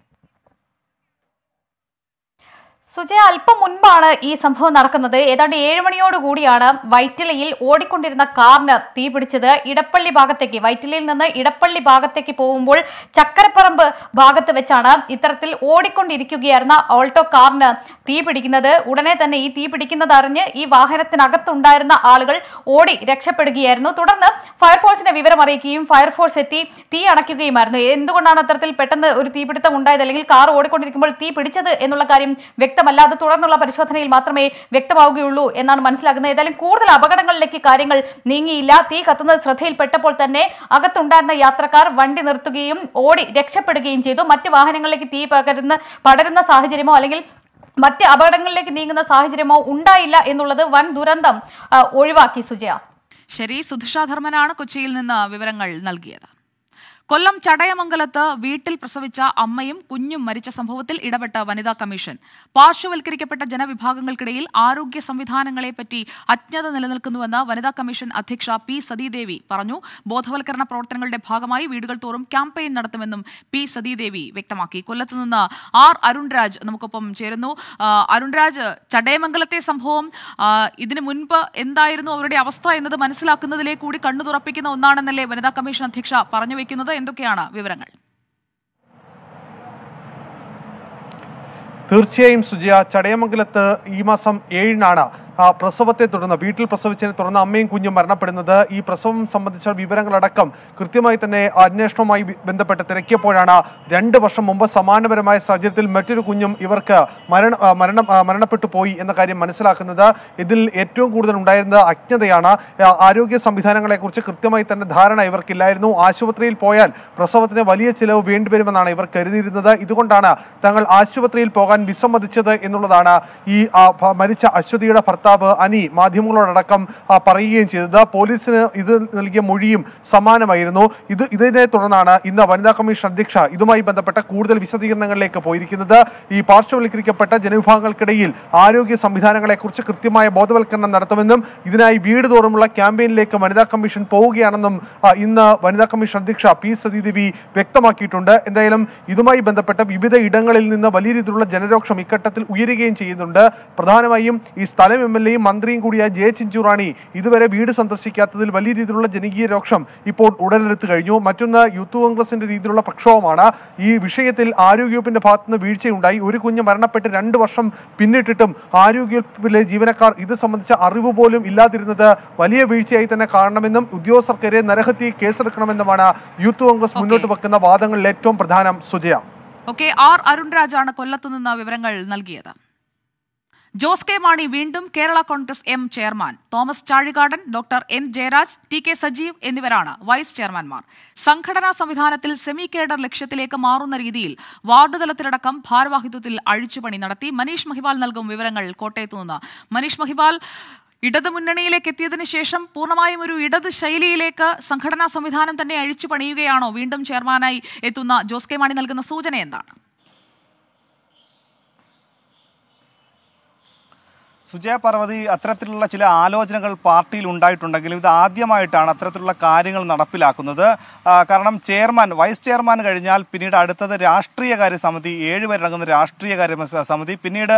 സുജയ അല്പം മുൻപാണ് ഈ സംഭവം നടക്കുന്നത് ഏതാണ്ട് ഏഴ് മണിയോട് കൂടിയാണ് വൈറ്റിലയിൽ ഓടിക്കൊണ്ടിരുന്ന കാറിന് തീ പിടിച്ചത് ഇടപ്പള്ളി ഭാഗത്തേക്ക് വൈറ്റിലയിൽ നിന്ന് ഇടപ്പള്ളി ഭാഗത്തേക്ക് പോകുമ്പോൾ ചക്കരപ്പറമ്പ് ഭാഗത്ത് വെച്ചാണ് ഇത്തരത്തിൽ ഓടിക്കൊണ്ടിരിക്കുകയായിരുന്ന ഓൾട്ടോ കാറിന് തീ പിടിക്കുന്നത് ഉടനെ തന്നെ ഈ തീ പിടിക്കുന്നത് അറിഞ്ഞ് ഈ വാഹനത്തിനകത്തുണ്ടായിരുന്ന ആളുകൾ ഓടി രക്ഷപ്പെടുകയായിരുന്നു തുടർന്ന് ഫയർഫോഴ്സിനെ വിവരം അറിയിക്കുകയും ഫയർഫോഴ്സ് എത്തി തീ അണയ്ക്കുകയുമായിരുന്നു എന്തുകൊണ്ടാണ് അത്തരത്തിൽ പെട്ടെന്ന് ഒരു തീപിടുത്തം ഉണ്ടായത് അല്ലെങ്കിൽ കാർ ഓടിക്കൊണ്ടിരിക്കുമ്പോൾ തീ പിടിച്ചത് എന്നുള്ള കാര്യം വ്യക്തമല്ല അത് തുടർന്നുള്ള പരിശോധനയിൽ മാത്രമേ വ്യക്തമാവുകയുള്ളൂ എന്നാണ് മനസ്സിലാക്കുന്നത് ഏതായാലും കൂടുതൽ അപകടങ്ങളിലേക്ക് കാര്യങ്ങൾ നീങ്ങിയില്ല തീ കത്തുന്നത് ശ്രദ്ധയിൽപ്പെട്ടപ്പോൾ തന്നെ അകത്തുണ്ടായിരുന്ന യാത്രക്കാർ വണ്ടി നിർത്തുകയും ഓടി രക്ഷപ്പെടുകയും ചെയ്തു മറ്റു വാഹനങ്ങളിലേക്ക് തീ പകരുന്ന പടരുന്ന സാഹചര്യമോ അല്ലെങ്കിൽ മറ്റ് അപകടങ്ങളിലേക്ക് നീങ്ങുന്ന സാഹചര്യമോ ഉണ്ടായില്ല എന്നുള്ളത് വൻ ദുരന്തം ആ, ഒഴിവാക്കി സുജയ ശരി സുധിഷ ധർമ്മനാണ് കൊച്ചിയിൽ നിന്ന് വിവരങ്ങൾ നൽകിയത് കൊല്ലം ചടയമംഗലത്ത് വീട്ടിൽ പ്രസവിച്ച അമ്മയും കുഞ്ഞും മരിച്ച സംഭവത്തിൽ ഇടപെട്ട വനിതാ കമ്മീഷൻ പാർശ്വവൽക്കരിക്കപ്പെട്ട ജനവിഭാഗങ്ങൾക്കിടയിൽ ആരോഗ്യ സംവിധാനങ്ങളെപ്പറ്റി അജ്ഞത നിലനിൽക്കുന്നുവെന്ന് വനിതാ കമ്മീഷൻ അധ്യക്ഷ പി സതീദേവി പറഞ്ഞു ബോധവൽക്കരണ പ്രവർത്തനങ്ങളുടെ ഭാഗമായി വീടുകൾ തോറും ക്യാമ്പയിൻ നടത്തുമെന്നും പി സതീദേവി വ്യക്തമാക്കി കൊല്ലത്ത് നിന്ന് ആർ അരുൺരാജ് നമുക്കൊപ്പം ചേരുന്നു ആ, അരുൺരാജ് ചടയമംഗലത്തെ സംഭവം ആ, ഇതിനു മുൻപ് എന്തായിരുന്നു അവരുടെ അവസ്ഥ എന്നത് മനസ്സിലാക്കുന്നതിലേക്ക് കൂടി കണ്ണു തുറപ്പിക്കുന്ന ഒന്നാണെന്നല്ലേ വനിതാ കമ്മീഷൻ അധ്യക്ഷ പറഞ്ഞു വെക്കുന്നത് എന്തൊക്കെയാണ് വിവരങ്ങൾ തീർച്ചയായും സുജയ ചടയമംഗലത്ത് ഈ മാസം ഏഴിനാണ് ആ പ്രസവത്തെ തുടർന്ന് വീട്ടിൽ പ്രസവിച്ചതിനെ തുടർന്ന് അമ്മയും കുഞ്ഞും മരണപ്പെടുന്നത് ഈ പ്രസവം സംബന്ധിച്ച വിവരങ്ങളടക്കം കൃത്യമായി തന്നെ അന്വേഷണവുമായി ബി- ബന്ധപ്പെട്ട് തിരക്കിയപ്പോഴാണ് രണ്ട് വർഷം മുമ്പ് സമാനപരമായ സാഹചര്യത്തിൽ മറ്റൊരു കുഞ്ഞും ഇവർക്ക് മരണ ആ, മരണം ആ, മരണപ്പെട്ടു പോയി എന്ന കാര്യം മനസ്സിലാക്കുന്നത് ഇതിൽ ഏറ്റവും കൂടുതൽ ഉണ്ടായിരുന്നത് അജ്ഞതയാണ് ആ, ആരോഗ്യ സംവിധാനങ്ങളെക്കുറിച്ച് കൃത്യമായി തന്നെ ധാരണ ഇവർക്കില്ലായിരുന്നു ആശുപത്രിയിൽ പോയാൽ പ്രസവത്തിന് വലിയ ചിലവ് വേണ്ടിവരുമെന്നാണ് ഇവർ കരുതിയിരുന്നത് ഇതുകൊണ്ടാണ് തങ്ങൾ ആശുപത്രിയിൽ പോകാൻ വിസമ്മതിച്ചത് എന്നുള്ളതാണ് ഈ ആ, ഭ- മരിച്ച അശ്വതിയുടെ ഭർത്താവ് അനി മാധ്യമങ്ങളോടടക്കം ആ, പറയുകയും ചെയ്തത് പോലീസിന് ഇത് നൽകിയ മൊഴിയും സമാനമായിരുന്നു ഇത് ഇതിനെ തുടർന്നാണ് ഇന്ന് വനിതാ കമ്മീഷൻ അധ്യക്ഷ ഇതുമായി ബന്ധപ്പെട്ട കൂടുതൽ വിശദീകരണങ്ങളിലേക്ക് പോയിരിക്കുന്നത് ഈ പാർശ്വവൽക്കരിക്കപ്പെട്ട ജനവിഭാഗങ്ങൾക്കിടയിൽ ആരോഗ്യ സംവിധാനങ്ങളെക്കുറിച്ച് കൃത്യമായ ബോധവൽക്കരണം നടത്തുമെന്നും ഇതിനായി വീട് തോറുമുള്ള ക്യാമ്പയിനിലേക്ക് വനിതാ കമ്മീഷൻ പോവുകയാണെന്നും ആ, ഇന്ന് വനിതാ കമ്മീഷൻ അധ്യക്ഷ പി സതീദേവി വ്യക്തമാക്കിയിട്ടുണ്ട് എന്തായാലും ഇതുമായി ബന്ധപ്പെട്ട വിവിധ ഇടങ്ങളിൽ നിന്ന് വലിയ രീതിയിലുള്ള ജനരോക്ഷം ഇക്കട്ടത്തിൽ ഉയരുകയും ചെയ്യുന്നുണ്ട് പ്രധാനമായും ഈ സ്ഥലം എം എൽ എയും മന്ത്രിയും കൂടിയായ ജെ ചിഞ്ചുറാണി ഇതുവരെ വീട് സന്ദർശിക്കാത്തതിൽ വലിയ രീതിയിലുള്ള ജനകീയ രോക്ഷം ഇപ്പോൾ ഉടലെടുത്തു കഴിഞ്ഞു മറ്റൊന്ന് യൂത്ത് കോൺഗ്രസിന്റെ രീതിയിലുള്ള പ്രക്ഷോഭമാണ് ഈ വിഷയത്തിൽ ആരോഗ്യവകുപ്പിന്റെ ഭാഗത്തുനിന്ന് വീഴ്ചയുണ്ടായി ഒരു കുഞ്ഞ് മരണപ്പെട്ട് രണ്ട് വർഷം പിന്നിട്ടിട്ടും ആരോഗ്യവകുപ്പിലെ ജീവനക്കാർ ഇത് സംബന്ധിച്ച അറിവ് പോലും ഇല്ലാതിരുന്നത് വലിയ വീഴ്ചയായി തന്നെ കാണണമെന്നും ഉദ്യോഗസ്ഥർക്കെതിരെ നരഹത്യ കേസെടുക്കണമെന്നുമാണ് യൂത്ത് കോൺഗ്രസ് മുന്നോട്ട് വെക്കുന്ന വാദങ്ങളിൽ ഏറ്റവും പ്രധാനം സുജയ ഓക്കെ ആർ അരുൺരാജാണ് കൊല്ലത്ത് നിന്ന് വിവരങ്ങൾ നൽകിയത് ജോസ് കെ മാണി വീണ്ടും Kerala Congress M chairman Thomas Chazhikadan doctor N Jayaraj T K Sajeev എന്നിവരാണ് വൈസ് ചെയർമാൻമാർ സംഘടനാ സംവിധാനത്തിൽ സെമി കേഡർ ലക്ഷ്യത്തിലേക്ക് മാറുന്ന രീതിയിൽ വാർഡ് തലത്തിലടക്കം ഭാരവാഹിത്വത്തിൽ അഴിച്ചുപണി നടത്തി മനീഷ് മഹിവാൽ നൽകും വിവരങ്ങൾ കോട്ടയത്തു നിന്ന് മനീഷ് മഹിവാൽ ഇടത് മുന്നണിയിലേക്ക് എത്തിയതിനു ശേഷം പൂർണ്ണമായും ഒരു ഇടത് ശൈലിയിലേക്ക് സംഘടനാ സംവിധാനം തന്നെ അഴിച്ചു പണിയുകയാണോ വീണ്ടും ചെയർമാനായി എത്തുന്ന ജോസ് കെ മാണി നൽകുന്ന സൂചന എന്താണ് സുജയ പാർവതി അത്തരത്തിലുള്ള ചില ആലോചനകൾ പാർട്ടിയിൽ ഉണ്ടായിട്ടുണ്ടെങ്കിലും ഇത് ആദ്യമായിട്ടാണ് അത്തരത്തിലുള്ള കാര്യങ്ങൾ നടപ്പിലാക്കുന്നത് ആ, കാരണം ചെയർമാൻ വൈസ് ചെയർമാൻ കഴിഞ്ഞാൽ പിന്നീട് അടുത്തത് രാഷ്ട്രീയകാര്യ സമിതി ഏഴുപേരടങ്ങുന്ന രാഷ്ട്രീയകാര്യ മസ- സമിതി പിന്നീട്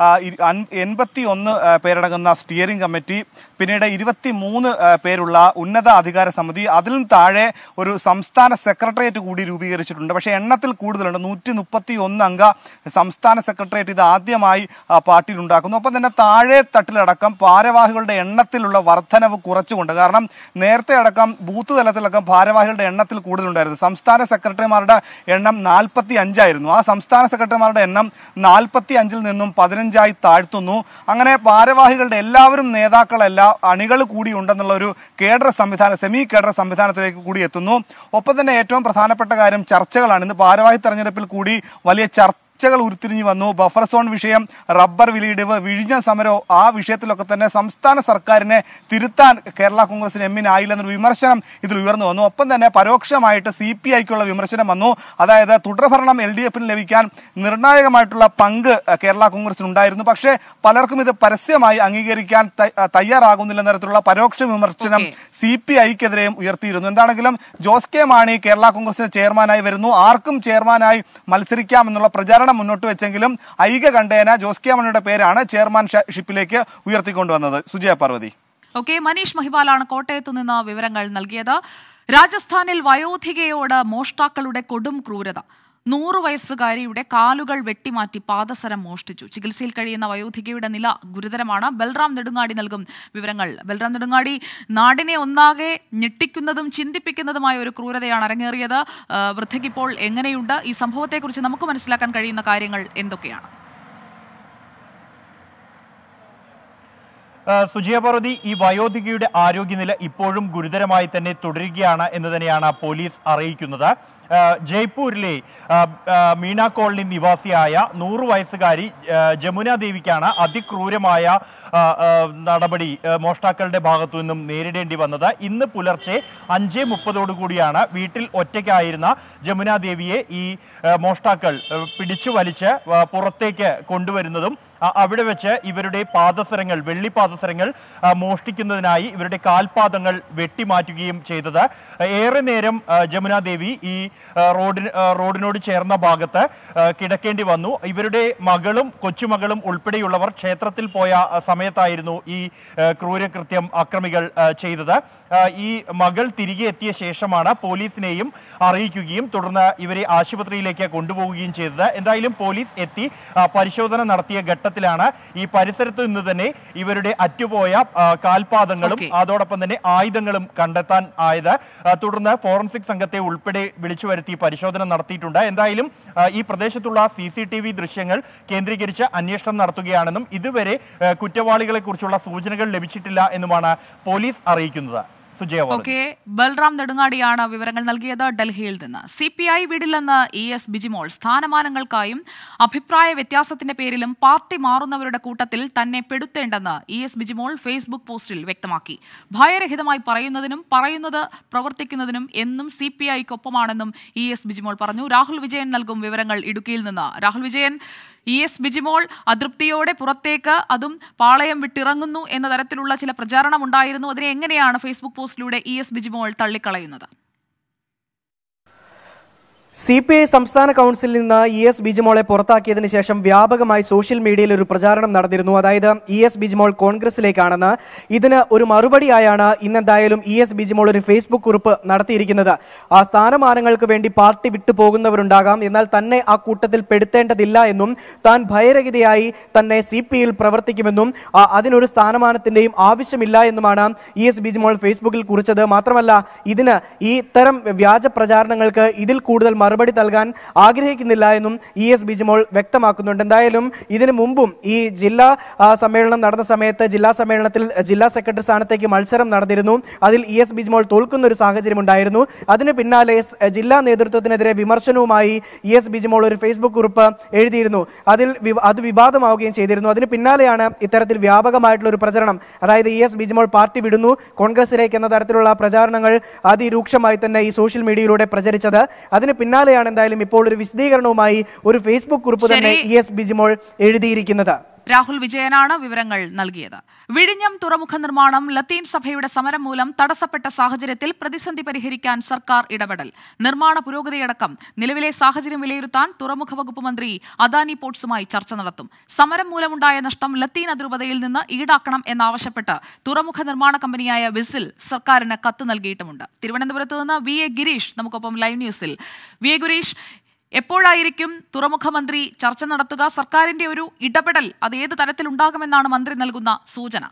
എൺപത്തി ഒന്ന് പേരടങ്ങുന്ന സ്റ്റിയറിംഗ് കമ്മിറ്റി പിന്നീട് ഇരുപത്തി മൂന്ന് പേരുള്ള ഉന്നത അധികാര സമിതി അതിലും താഴെ ഒരു സംസ്ഥാന സെക്രട്ടേറിയറ്റ് കൂടി രൂപീകരിച്ചിട്ടുണ്ട് പക്ഷേ എണ്ണത്തിൽ കൂടുതലുണ്ട് നൂറ്റി മുപ്പത്തി ഒന്ന് അംഗ സംസ്ഥാന സെക്രട്ടേറിയറ്റ് ഇത് ആദ്യമായി ആ, പാർട്ടിയിൽ ഉണ്ടാക്കുന്നു ഒപ്പം തന്നെ താഴെ തട്ടിലടക്കം ഭാരവാഹികളുടെ എണ്ണത്തിലുള്ള വർധനവ് കുറച്ചുകൊണ്ട് കാരണം നേരത്തെ അടക്കം ബൂത്ത് തലത്തിലടക്കം ഭാരവാഹികളുടെ എണ്ണത്തിൽ കൂടുതലുണ്ടായിരുന്നു സംസ്ഥാന സെക്രട്ടറിമാരുടെ എണ്ണം നാൽപ്പത്തി അഞ്ചായിരുന്നു ആ സംസ്ഥാന സെക്രട്ടറിമാരുടെ എണ്ണം നാൽപ്പത്തി അഞ്ചിൽ നിന്നും പതിനഞ്ചായി താഴ്ത്തുന്നു അങ്ങനെ ഭാരവാഹികളുടെ എല്ലാവരും നേതാക്കളെല്ലാം അണികൾ കൂടി ഉണ്ടെന്നുള്ള ഒരു കേഡർ സംവിധാനം സെമി കേഡർ സംവിധാനത്തിലേക്ക് കൂടി എത്തുന്നു ഒപ്പം തന്നെ ഏറ്റവും പ്രധാനപ്പെട്ട കാര്യം ചർച്ചകളാണ് ഇന്ന് ഭാരവാഹി തെരഞ്ഞെടുപ്പിൽ കൂടി വലിയ ചർച്ച ചർച്ചകൾ ഉരുത്തിരിഞ്ഞു വന്നു ബഫർ സോൺ വിഷയം റബ്ബർ വിലയിടിവ് വിഴിഞ്ഞ സമരവും ആ വിഷയത്തിലൊക്കെ തന്നെ സംസ്ഥാന സർക്കാരിനെ തിരുത്താൻ കേരള കോൺഗ്രസിന് എമ്മിനായില്ലെന്നൊരു വിമർശനം ഇതിൽ ഉയർന്നു വന്നു ഒപ്പം തന്നെ പരോക്ഷമായിട്ട് സി പി ഐക്കുള്ള വിമർശനം വന്നു അതായത് തുടർഭരണം എൽ ഡി എഫിന് ലഭിക്കാൻ നിർണായകമായിട്ടുള്ള പങ്ക് അഹ്, കേരള കോൺഗ്രസിന് ഉണ്ടായിരുന്നു പക്ഷേ പലർക്കും ഇത് പരസ്യമായി അംഗീകരിക്കാൻ ത- അഹ് തയ്യാറാകുന്നില്ല തരത്തിലുള്ള പരോക്ഷ വിമർശനം സി പി ഐക്കെതിരെയും ഉയർത്തിയിരുന്നു എന്താണെങ്കിലും ജോസ് കെ മാണി കേരള കോൺഗ്രസിന്റെ ചെയർമാനായി വരുന്നു ആർക്കും ചെയർമാനായി മത്സരിക്കാമെന്നുള്ള പ്രചാരണം മുന്നോട്ട് വെച്ചെങ്കിലും ഐക കണ്ടേന ജോസ് കെ മാണിയുടെ പേരാണ് ചെയർമാൻ ഷിപ്പിലേക്ക് ഉയർത്തിക്കൊണ്ടുവന്നത് സുജയ പാർവതി ഓക്കെ മനീഷ് മഹിപാലാണ് കോട്ടയത്തു നിന്ന് വിവരങ്ങൾ നൽകിയത് രാജസ്ഥാനിൽ വയോധികയോട് മോഷ്ടാക്കളുടെ കൊടും ക്രൂരത നൂറ് വയസ്സുകാരിയുടെ കാലുകൾ വെട്ടിമാറ്റി പാദസരം മോഷ്ടിച്ചു ചികിത്സയിൽ കഴിയുന്ന വയോധികയുടെ നില ഗുരുതരമാണ് ബൽറാം നെടുങ്ങാടി നൽകും വിവരങ്ങൾ ബൽറാം നെടുങ്ങാടി നാടിനെ ഒന്നാകെ ഞെട്ടിക്കുന്നതും ചിന്തിപ്പിക്കുന്നതുമായ ഒരു ക്രൂരതയാണ് അരങ്ങേറിയത് ആ, വൃദ്ധയ്ക്കിപ്പോൾ എങ്ങനെയുണ്ട് ഈ സംഭവത്തെക്കുറിച്ച് നമുക്ക് മനസ്സിലാക്കാൻ കഴിയുന്ന കാര്യങ്ങൾ എന്തൊക്കെയാണ് ആ, സുജയ പാർവതി ഈ വയോധികയുടെ ആരോഗ്യനില ഇപ്പോഴും ഗുരുതരമായി തന്നെ തുടരുകയാണ് എന്ന് തന്നെയാണ് പോലീസ് അറിയിക്കുന്നത് ആ, ജയ്പൂരിലെ ആ, ആ, മീണ കോളനി നിവാസിയായ നൂറ് വയസ്സുകാരി ആ, ജമുന ദേവിക്കാണ് അതിക്രൂരമായ ആ, ആ, നടപടി ആ, മോഷ്ടാക്കളുടെ ഭാഗത്തു നിന്നും നേരിടേണ്ടി വന്നത് ഇന്ന് പുലർച്ചെ അഞ്ച് മുപ്പതോടു കൂടിയാണ് വീട്ടിൽ ഒറ്റയ്ക്കായിരുന്ന ജമുന ദേവിയെ ഈ ആ, മോഷ്ടാക്കൾ ആ, പിടിച്ചു വലിച്ച് ആ, പുറത്തേക്ക് കൊണ്ടുവരുന്നതും അ- അവിടെ വെച്ച് ഇവരുടെ പാദസരങ്ങൾ വെള്ളി പാദസരങ്ങൾ ആ, മോഷ്ടിക്കുന്നതിനായി ഇവരുടെ കാൽപാദങ്ങൾ വെട്ടിമാറ്റുകയും ചെയ്തത് ഏറെ നേരം ആ, ജമുന ദേവി ഈ ആ, റോഡിന് ആ, റോഡിനോട് ചേർന്ന ഭാഗത്ത് ആ, കിടക്കേണ്ടി വന്നു ഇവരുടെ മകളും കൊച്ചുമകളും ഉൾപ്പെടെയുള്ളവർ ക്ഷേത്രത്തിൽ പോയ ആ, സമയത്തായിരുന്നു ഈ ആ, ക്രൂരകൃത്യം അക്രമികൾ ആ, ചെയ്തത് ആ, ഈ മകൾ തിരികെ എത്തിയ ശേഷമാണ് പോലീസിനെയും അറിയിക്കുകയും തുടർന്ന് ഇവരെ ആശുപത്രിയിലേക്ക് കൊണ്ടുപോവുകയും ചെയ്തത് എന്തായാലും പോലീസ് എത്തി ആ, പരിശോധന നടത്തിയ ഘട്ടത്തിലാണ് ഈ പരിസരത്ത് നിന്ന് തന്നെ ഇവരുടെ അറ്റുപോയ ആ, കാൽപാദങ്ങളും Okay. അതോടൊപ്പം തന്നെ ആയുധങ്ങളും കണ്ടെത്താൻ ആയത് ആ, തുടർന്ന് ഫോറൻസിക് സംഘത്തെ ഉൾപ്പെടെ വിളിച്ചു വരുത്തി പരിശോധന നടത്തിയിട്ടുണ്ട് എന്തായാലും ആ, ഈ പ്രദേശത്തുള്ള സി സി ടി വി ദൃശ്യങ്ങൾ കേന്ദ്രീകരിച്ച് അന്വേഷണം നടത്തുകയാണെന്നും ഇതുവരെ ആ, കുറ്റവാളികളെ കുറിച്ചുള്ള സൂചനകൾ ലഭിച്ചിട്ടില്ല എന്നുമാണ് പോലീസ് അറിയിക്കുന്നത് സുജയ വാർത്ത. ഓക്കെ ബൽറാം നെടുങ്ങാടിയാണ് വിവരങ്ങൾ നൽകിയത് ഡൽഹിയിൽ നിന്ന് സി പി ഐ വിടില്ലെന്ന് ഇ എസ് ബിജിമോൾ സ്ഥാനമാനങ്ങൾക്കായും അഭിപ്രായ വ്യത്യാസത്തിന്റെ പേരിലും പാർട്ടി മാറുന്നവരുടെ കൂട്ടത്തിൽ തന്നെ പെടുത്തേണ്ടെന്ന് ഇ എസ് ബിജിമോൾ ഫേസ്ബുക്ക് പോസ്റ്റിൽ വ്യക്തമാക്കി ഭയരഹിതമായി പറയുന്നതിനും പറയുന്നത് പ്രവർത്തിക്കുന്നതിനും എന്നും സി പി ഐക്കൊപ്പമാണെന്നും ഇ എസ് ബിജിമോൾ പറഞ്ഞു രാഹുൽ വിജയൻ നൽകും വിവരങ്ങൾ ഇടുക്കിയിൽ നിന്ന് രാഹുൽ വിജയൻ ഇ എസ് ബിജിമോൾ അതൃപ്തിയോടെ പുറത്തേക്ക് അതും പാളയം വിട്ടിറങ്ങുന്നു എന്ന തരത്തിലുള്ള ചില പ്രചാരണം ഉണ്ടായിരുന്നു അതിനെ എങ്ങനെയാണ് ഫേസ്ബുക്ക് പോസ്റ്റിലൂടെ ഇ എസ് ബിജിമോൾ തള്ളിക്കളയുന്നത് സി പി ഐ സംസ്ഥാന കൗൺസിലിൽ നിന്ന് ഇ എസ് ബിജിമോളെ പുറത്താക്കിയതിനു ശേഷം വ്യാപകമായി സോഷ്യൽ മീഡിയയിൽ ഒരു പ്രചാരണം നടന്നിരുന്നു അതായത് ഇ എസ് ബിജിമോൾ കോൺഗ്രസിലേക്കാണെന്ന് ഇതിന് ഒരു മറുപടിയായാണ് ഇന്നെന്തായാലും ഇ എസ് ബിജിമോൾ ഒരു ഫേസ്ബുക്ക് കുറിപ്പ് നടത്തിയിരിക്കുന്നത് ആ സ്ഥാനമാനങ്ങൾക്ക് വേണ്ടി പാർട്ടി വിട്ടു പോകുന്നവരുണ്ടാകാം എന്നാൽ തന്നെ ആ കൂട്ടത്തിൽ പെടുത്തേണ്ടതില്ല എന്നും താൻ ഭയരഹിതയായി തന്നെ സി പി ഐയിൽ പ്രവർത്തിക്കുമെന്നും ആ, അതിനൊരു സ്ഥാനമാനത്തിന്റെയും ആവശ്യമില്ല എന്നുമാണ് ഇ എസ് ബിജിമോൾ ഫേസ്ബുക്കിൽ കുറിച്ചത് മാത്രമല്ല ഇതിന് ഈ ഇത്തരം വ്യാജ പ്രചാരണങ്ങൾക്ക് ഇതിൽ കൂടുതൽ മറുപടി നൽകാൻ ആഗ്രഹിക്കുന്നില്ല എന്നും ഇ എസ് ബിജിമോൾ വ്യക്തമാക്കുന്നുണ്ട് എന്തായാലും ഇതിനു മുമ്പും ഈ ജില്ലാ ആ, സമ്മേളനം നടന്ന സമയത്ത് ജില്ലാ സമ്മേളനത്തിൽ ജില്ലാ സെക്രട്ടറി സ്ഥാനത്തേക്ക് മത്സരം നടന്നിരുന്നു അതിൽ ഇ എസ് ബിജിമോൾ തോൽക്കുന്ന ഒരു സാഹചര്യം ഉണ്ടായിരുന്നു അതിന് പിന്നാലെ സ് ജില്ലാ നേതൃത്വത്തിനെതിരെ വിമർശനവുമായി ഇ എസ് ബിജിമോൾ ഒരു ഫേസ്ബുക്ക് കുറിപ്പ് എഴുതിയിരുന്നു അതിൽ വിവ- അത് വിവാദമാവുകയും ചെയ്തിരുന്നു അതിന് പിന്നാലെയാണ് ഇത്തരത്തിൽ വ്യാപകമായിട്ടുള്ള ഒരു പ്രചരണം അതായത് ഇ എസ് ബിജിമോൾ പാർട്ടി വിടുന്നു കോൺഗ്രസിലേക്ക് എന്ന തരത്തിലുള്ള പ്രചാരണങ്ങൾ അതിരൂക്ഷമായി തന്നെ ഈ സോഷ്യൽ മീഡിയയിലൂടെ പ്രചരിച്ചത് അതിന് പിന്നാലെയാണ് എന്തായാലും ഇപ്പോൾ ഒരു വിശദീകരണവുമായി ഒരു ഫേസ്ബുക്ക് കുറിപ്പ് തന്നെ ശരി. ഇ എസ് ബിജിമോൾ എഴുതിയിരിക്കുന്നത് രാഹുൽ വിജയനാണ് വിവരങ്ങൾ നൽകിയത് വിഴിഞ്ഞം തുറമുഖ നിർമ്മാണം ലത്തീൻ സഭയുടെ സമരം മൂലം തടസ്സപ്പെട്ട സാഹചര്യത്തിൽ പ്രതിസന്ധി പരിഹരിക്കാൻ സർക്കാർ ഇടപെടൽ നിർമ്മാണ പുരോഗതിയടക്കം നിലവിലെ സാഹചര്യം വിലയിരുത്താൻ തുറമുഖ വകുപ്പ് മന്ത്രി അദാനി പോർട്സുമായി ചർച്ച നടത്തും സമരം മൂലമുണ്ടായ നഷ്ടം ലത്തീൻ അതിരൂപതയിൽ നിന്ന് ഈടാക്കണം എന്നാവശ്യപ്പെട്ട് തുറമുഖ നിർമ്മാണ കമ്പനിയായ വിസിൽ സർക്കാരിന് കത്ത് നൽകിയിട്ടുമുണ്ട് തിരുവനന്തപുരത്ത് നിന്ന് വി എ ഗിരീഷ് നമുക്കൊപ്പം ലൈവ് ന്യൂസിൽ വി എ ഗിരീഷ് എപ്പോഴായിരിക്കും തുറമുഖ മന്ത്രി ചർച്ച നടത്തുക സർക്കാരിന്റെ ഒരു ഇടപെടൽ അത് ഏത് തരത്തിലുണ്ടാകുമെന്നാണ് മന്ത്രി നൽകുന്ന സൂചന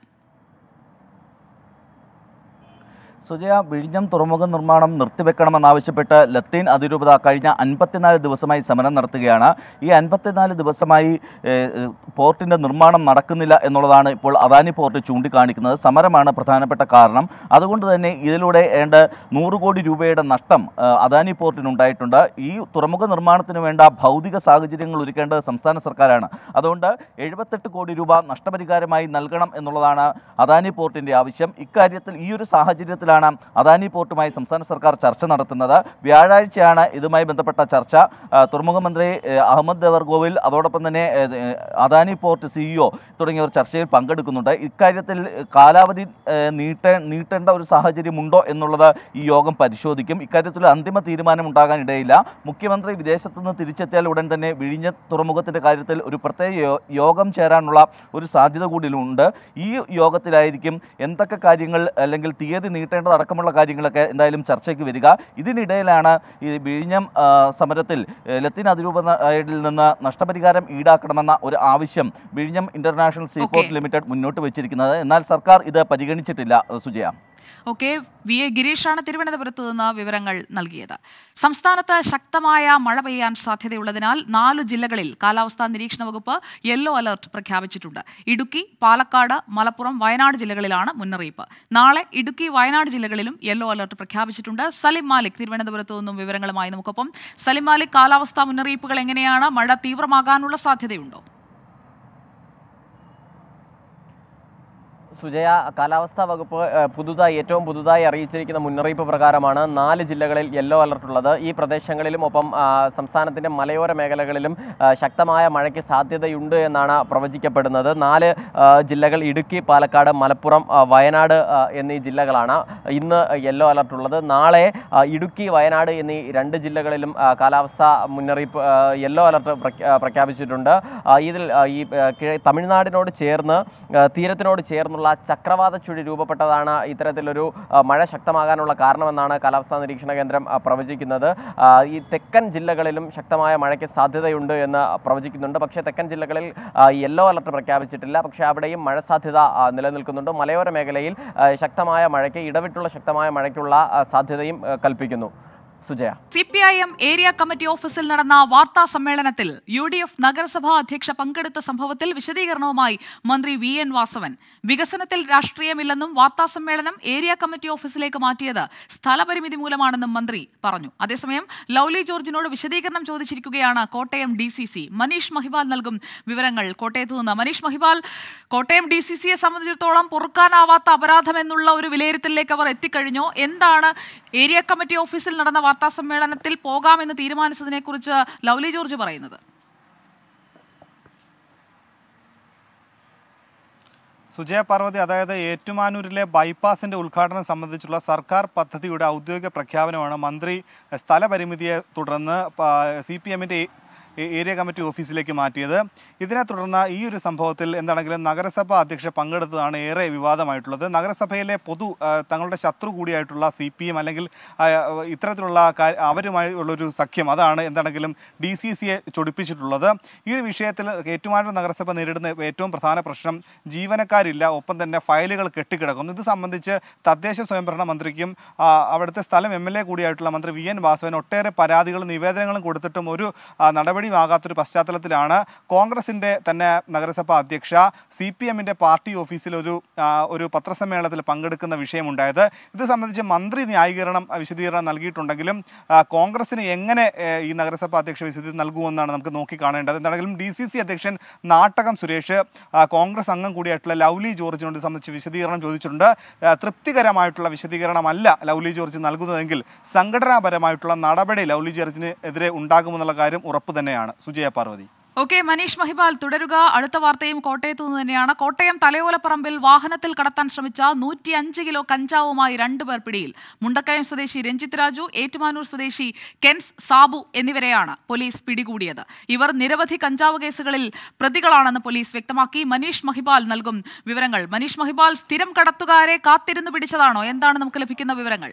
സുജയ വിഴിഞ്ഞം തുറമുഖ നിർമ്മാണം നിർത്തിവെക്കണമെന്നാവശ്യപ്പെട്ട് ലത്തീൻ അതിരൂപത കഴിഞ്ഞ അൻപത്തിനാല് ദിവസമായി സമരം നടത്തുകയാണ് ഈ അൻപത്തിനാല് ദിവസമായി ഏഹ്, ഏഹ്, പോർട്ടിൻ്റെ നിർമ്മാണം നടക്കുന്നില്ല എന്നുള്ളതാണ് ഇപ്പോൾ അദാനി പോർട്ട് ചൂണ്ടിക്കാണിക്കുന്നത് സമരമാണ് പ്രധാനപ്പെട്ട കാരണം അതുകൊണ്ട് തന്നെ ഇതിലൂടെ ഏണ്ട നൂറ് കോടി രൂപയുടെ നഷ്ടം ഏഹ്, അദാനി പോർട്ടിനുണ്ടായിട്ടുണ്ട് ഈ തുറമുഖ നിർമ്മാണത്തിന് വേണ്ട ഭൗതിക സാഹചര്യങ്ങൾ ഒരുക്കേണ്ടത് സംസ്ഥാന സർക്കാരാണ് അതുകൊണ്ട് എഴുപത്തെട്ട് കോടി രൂപ നഷ്ടപരിഹാരമായി നൽകണം എന്നുള്ളതാണ് അദാനി പോർട്ടിൻ്റെ ആവശ്യം ഇക്കാര്യത്തിൽ ഈ ഒരു സാഹചര്യത്തിലാണ് അദാനി പോർട്ടുമായി സംസ്ഥാന സർക്കാർ ചർച്ച നടത്തുന്നത് വ്യാഴാഴ്ചയാണ് ഇതുമായി ബന്ധപ്പെട്ട ചർച്ച ആ, തുറമുഖ മന്ത്രി ഏഹ്, അഹമ്മദ് ദേവർഗോവിൽ അതോടൊപ്പം തന്നെ ഏഹ്, ഏഹ്, അദാനി പോർട്ട് സിഇഒ തുടങ്ങിയവർ ചർച്ചയിൽ പങ്കെടുക്കുന്നുണ്ട് ഇക്കാര്യത്തിൽ കാലാവധി ഏഹ്, നീട്ടേ നീട്ടേണ്ട ഒരു സാഹചര്യമുണ്ടോ എന്നുള്ളത് ഈ യോഗം പരിശോധിക്കും ഇക്കാര്യത്തിൽ അന്തിമ തീരുമാനം ഉണ്ടാകാൻ ഇടയില്ല മുഖ്യമന്ത്രി വിദേശത്തു നിന്ന് തിരിച്ചെത്തിയാൽ ഉടൻ തന്നെ വിഴിഞ്ഞ തുറമുഖത്തിന്റെ കാര്യത്തിൽ ഒരു പ്രത്യേക യോ- യോഗം ചേരാനുള്ള ഒരു സാധ്യത കൂടിയുണ്ട് ഈ യോഗത്തിലായിരിക്കും എന്തൊക്കെ കാര്യങ്ങൾ അല്ലെങ്കിൽ തീയതി നീട്ടേണ്ടതടക്കമുള്ള കാര്യങ്ങളൊക്കെ എന്തായാലും ചർച്ചയ്ക്ക് വരിക ഇതിനിടയിലാണ് ഈ വിഴിഞ്ഞം ആ, സമരത്തിൽ ഏ, ലത്തീൻ അതിരൂപതയിൽ നിന്ന് നഷ്ടപരിഹാരം ഈടാക്കണമെന്ന ഒരു ആവശ്യം വിഴിഞ്ഞം ഇന്റർനാഷണൽ സീപോർട്ട് ലിമിറ്റഡ് മുന്നോട്ട് വെച്ചിരിക്കുന്നത് എന്നാൽ സർക്കാർ ഇത് പരിഗണിച്ചിട്ടില്ല സുജയ ഓക്കെ വി എ ഗിരീഷാണ് തിരുവനന്തപുരത്ത് നിന്ന് വിവരങ്ങൾ നൽകിയത് സംസ്ഥാനത്ത് ശക്തമായ മഴ പെയ്യാൻ സാധ്യതയുള്ളതിനാൽ നാലു ജില്ലകളിൽ കാലാവസ്ഥാ നിരീക്ഷണ വകുപ്പ് യെല്ലോ അലർട്ട് പ്രഖ്യാപിച്ചിട്ടുണ്ട് ഇടുക്കി പാലക്കാട് മലപ്പുറം വയനാട് ജില്ലകളിലാണ് മുന്നറിയിപ്പ് നാളെ ഇടുക്കി വയനാട് ജില്ലകളിലും യെല്ലോ അലർട്ട് പ്രഖ്യാപിച്ചിട്ടുണ്ട് സലിം മാലിക് തിരുവനന്തപുരത്ത് നിന്നും വിവരങ്ങളുമായി നമുക്കൊപ്പം സലിം മാലിക് കാലാവസ്ഥാ മുന്നറിയിപ്പുകൾ എങ്ങനെയാണ് മഴ തീവ്രമാകാനുള്ള സാധ്യതയുണ്ടോ സുജയ കാലാവസ്ഥാ വകുപ്പ് ഏഹ്, പുതുതായി ഏറ്റവും പുതുതായി അറിയിച്ചിരിക്കുന്ന മുന്നറിയിപ്പ് പ്രകാരമാണ് നാല് ജില്ലകളിൽ യെല്ലോ അലർട്ട് ഉള്ളത് ഈ പ്രദേശങ്ങളിലും ഒപ്പം ആ, സംസ്ഥാനത്തിന്റെ മലയോര മേഖലകളിലും ആ, ശക്തമായ മഴയ്ക്ക് സാധ്യതയുണ്ട് എന്നാണ് പ്രവചിക്കപ്പെടുന്നത് നാല് ആ, ജില്ലകൾ ഇടുക്കി പാലക്കാട് മലപ്പുറം ആ, വയനാട് ആ, എന്നീ ജില്ലകളാണ് ഇന്ന് യെല്ലോ അലർട്ട് ഉള്ളത് നാളെ ആ, ഇടുക്കി വയനാട് എന്നീ രണ്ട് ജില്ലകളിലും ആ, കാലാവസ്ഥാ മുന്നറിയിപ്പ് ആ, യെല്ലോ അലർട്ട് പ്രഖ്യാ- പ്രഖ്യാപിച്ചിട്ടുണ്ട് ആ, ഇതിൽ ആ, ഈ ആ, കിഴ- തമിഴ്നാടിനോട് ചേർന്ന് ആ, തീരത്തിനോട് ചേർന്നുള്ള ചക്രവാത ചുഴി രൂപപ്പെട്ടതാണ് ഇത്തരത്തിലൊരു ആ, മഴ ശക്തമാകാനുള്ള കാരണമെന്നാണ് കാലാവസ്ഥാ നിരീക്ഷണ കേന്ദ്രം ആ, പ്രവചിക്കുന്നത് ആ, ഈ തെക്കൻ ജില്ലകളിലും ശക്തമായ മഴയ്ക്ക് സാധ്യതയുണ്ട് എന്ന് പ്രവചിക്കുന്നുണ്ട് പക്ഷേ തെക്കൻ ജില്ലകളിൽ ആ, യെല്ലോ അലർട്ട് പ്രഖ്യാപിച്ചിട്ടില്ല പക്ഷേ അവിടെയും മഴ സാധ്യത ആ, നിലനിൽക്കുന്നുണ്ട് മലയോര മേഖലയിൽ ആ, ശക്തമായ മഴയ്ക്ക് ഇടവിട്ടുള്ള ശക്തമായ മഴയ്ക്കുള്ള ആ, സാധ്യതയും ആ, കൽപ്പിക്കുന്നു Sujaya C P I M area committee ഓഫീസിൽ നടന്ന വാർത്താ സമ്മേളനത്തിൽ യു ഡി എഫ് നഗരസഭാ അധ്യക്ഷ പങ്കെടുത്ത സംഭവത്തിൽ വിശദീകരണവുമായി മന്ത്രി വി എൻ വാസവൻ വികസനത്തിൽ രാഷ്ട്രീയമില്ലെന്നും വാർത്താ സമ്മേളനം ഏരിയ കമ്മിറ്റി ഓഫീസിലേക്ക് മാറ്റിയത് സ്ഥലപരിമിതി മൂലമാണെന്നും മന്ത്രി പറഞ്ഞു അതേസമയം ലൗലി ജോർജിനോട് വിശദീകരണം ചോദിച്ചിരിക്കുകയാണ് Kottayam D C C Manish Mahibal നൽകും വിവരങ്ങൾ കോട്ടയത്ത് നിന്ന് മനീഷ് മഹിബാൽ കോട്ടയം ഡി സി സിയെ സംബന്ധിച്ചിടത്തോളം പൊറുക്കാനാവാത്ത അപരാധമെന്നുള്ള ഒരു വിലയിരുത്തലിലേക്ക് അവർ എത്തിക്കഴിഞ്ഞോ എന്താണ് ഏരിയ കമ്മിറ്റി ഓഫീസിൽ നടന്ന വാർത്താ സമ്മേളനത്തിൽ പോകാമെന്ന് തീരുമാനിച്ചതിനെക്കുറിച്ച് ലൗലി ജോർജ് പറയുന്നത് സുജയ പാർവതി അതായത് ഏറ്റുമാനൂരിലെ ബൈപ്പാസിന്റെ ഉദ്ഘാടനം സംബന്ധിച്ചുള്ള സർക്കാർ പദ്ധതിയുടെ ഔദ്യോഗിക പ്രഖ്യാപനമാണ് മന്ത്രി സ്ഥലപരിമിതിയെ തുടർന്ന് സി പി എമ്മിന്റെ ഏ- ഏരിയ കമ്മിറ്റി ഓഫീസിലേക്ക് മാറ്റിയത് ഇതിനെ തുടർന്ന് ഈ ഒരു സംഭവത്തിൽ എന്താണെങ്കിലും നഗരസഭ അധ്യക്ഷ പങ്കെടുത്തതാണ് ഏറെ വിവാദമായിട്ടുള്ളത് നഗരസഭയിലെ പൊതു ആ, തങ്ങളുടെ ശത്രു കൂടിയായിട്ടുള്ള സി പി എം അല്ലെങ്കിൽ ആ, ഇത്തരത്തിലുള്ള കാ- അവരുമായി ഉള്ളൊരു സഖ്യം അതാണ് എന്താണെങ്കിലും ഡി സി സിയെ ചൊടിപ്പിച്ചിട്ടുള്ളത് ഈ ഒരു വിഷയത്തിൽ ഏറ്റുമാനൂർ നഗരസഭ നേരിടുന്ന ഏറ്റവും പ്രധാന പ്രശ്നം ജീവനക്കാരില്ല ഒപ്പം തന്നെ ഫയലുകൾ കെട്ടിക്കിടക്കുന്നു ഇത് സംബന്ധിച്ച് തദ്ദേശ സ്വയംഭരണ മന്ത്രിക്കും ആ, അവിടുത്തെ സ്ഥലം എം എൽ എ കൂടിയായിട്ടുള്ള മന്ത്രി വി എൻ വാസവൻ ഒട്ടേറെ പരാതികളും നിവേദനങ്ങളും കൊടുത്തിട്ടും ഒരു ആ, നടപടിയുമാകാത്തൊരു പശ്ചാത്തലത്തിലാണ് കോൺഗ്രസിന്റെ തന്നെ നഗരസഭ അധ്യക്ഷ സി പി എമ്മിന്റെ പാർട്ടി ഓഫീസിൽ ഒരു ആ, ഒരു പത്രസമ്മേളനത്തിൽ പങ്കെടുക്കുന്ന വിഷയമുണ്ടായത് ഇത് സംബന്ധിച്ച് മന്ത്രി ന്യായീകരണം ആ, വിശദീകരണം നൽകിയിട്ടുണ്ടെങ്കിലും ആ, കോൺഗ്രസിന് എങ്ങനെ ഏ, ഈ നഗരസഭ അധ്യക്ഷ വിശദീകരണം നൽകുമെന്നാണ് നമുക്ക് നോക്കി കാണേണ്ടത് എന്താണെങ്കിലും ഡി സി സി അധ്യക്ഷൻ നാട്ടകം സുരേഷ് ആ, കോൺഗ്രസ് അംഗം കൂടിയായിട്ടുള്ള ലൗലി ജോർജിനോട് ഇത് സംബന്ധിച്ച് വിശദീകരണം ചോദിച്ചിട്ടുണ്ട് ആ, തൃപ്തികരമായിട്ടുള്ള വിശദീകരണമല്ല ലൗലി ജോർജ് നൽകുന്നതെങ്കിൽ സംഘടനാപരമായിട്ടുള്ള നടപടി ലൗലി ജോർജിന് എതിരെ ഉണ്ടാകുമെന്നുള്ള കാര്യം ഉറപ്പ് തന്നെയാണ് സുജയ പാർവതി ഓക്കെ മനീഷ് മഹിബാൽ തുടരുക അടുത്ത വാർത്തയും കോട്ടയത്തു നിന്ന് തന്നെയാണ് കോട്ടയം തലയോലപ്പറമ്പിൽ വാഹനത്തിൽ കടത്താൻ ശ്രമിച്ച നൂറ്റി അഞ്ച് കിലോ കഞ്ചാവുമായി രണ്ടുപേർ പിടിയിൽ മുണ്ടക്കയം സ്വദേശി രഞ്ജിത്ത് രാജു ഏറ്റുമാനൂർ സ്വദേശി കെൻസ് സാബു എന്നിവരെയാണ് പോലീസ് പിടികൂടിയത് ഇവർ നിരവധി കഞ്ചാവ് കേസുകളിൽ പ്രതികളാണെന്ന് പോലീസ് വ്യക്തമാക്കി മനീഷ് മഹിബാൽ നൽകും വിവരങ്ങൾ മനീഷ് മഹിബാൽ സ്ഥിരം കടത്തുകാരെ കാത്തിരുന്ന് പിടിച്ചതാണോ എന്താണ് നമുക്ക് ലഭിക്കുന്ന വിവരങ്ങൾ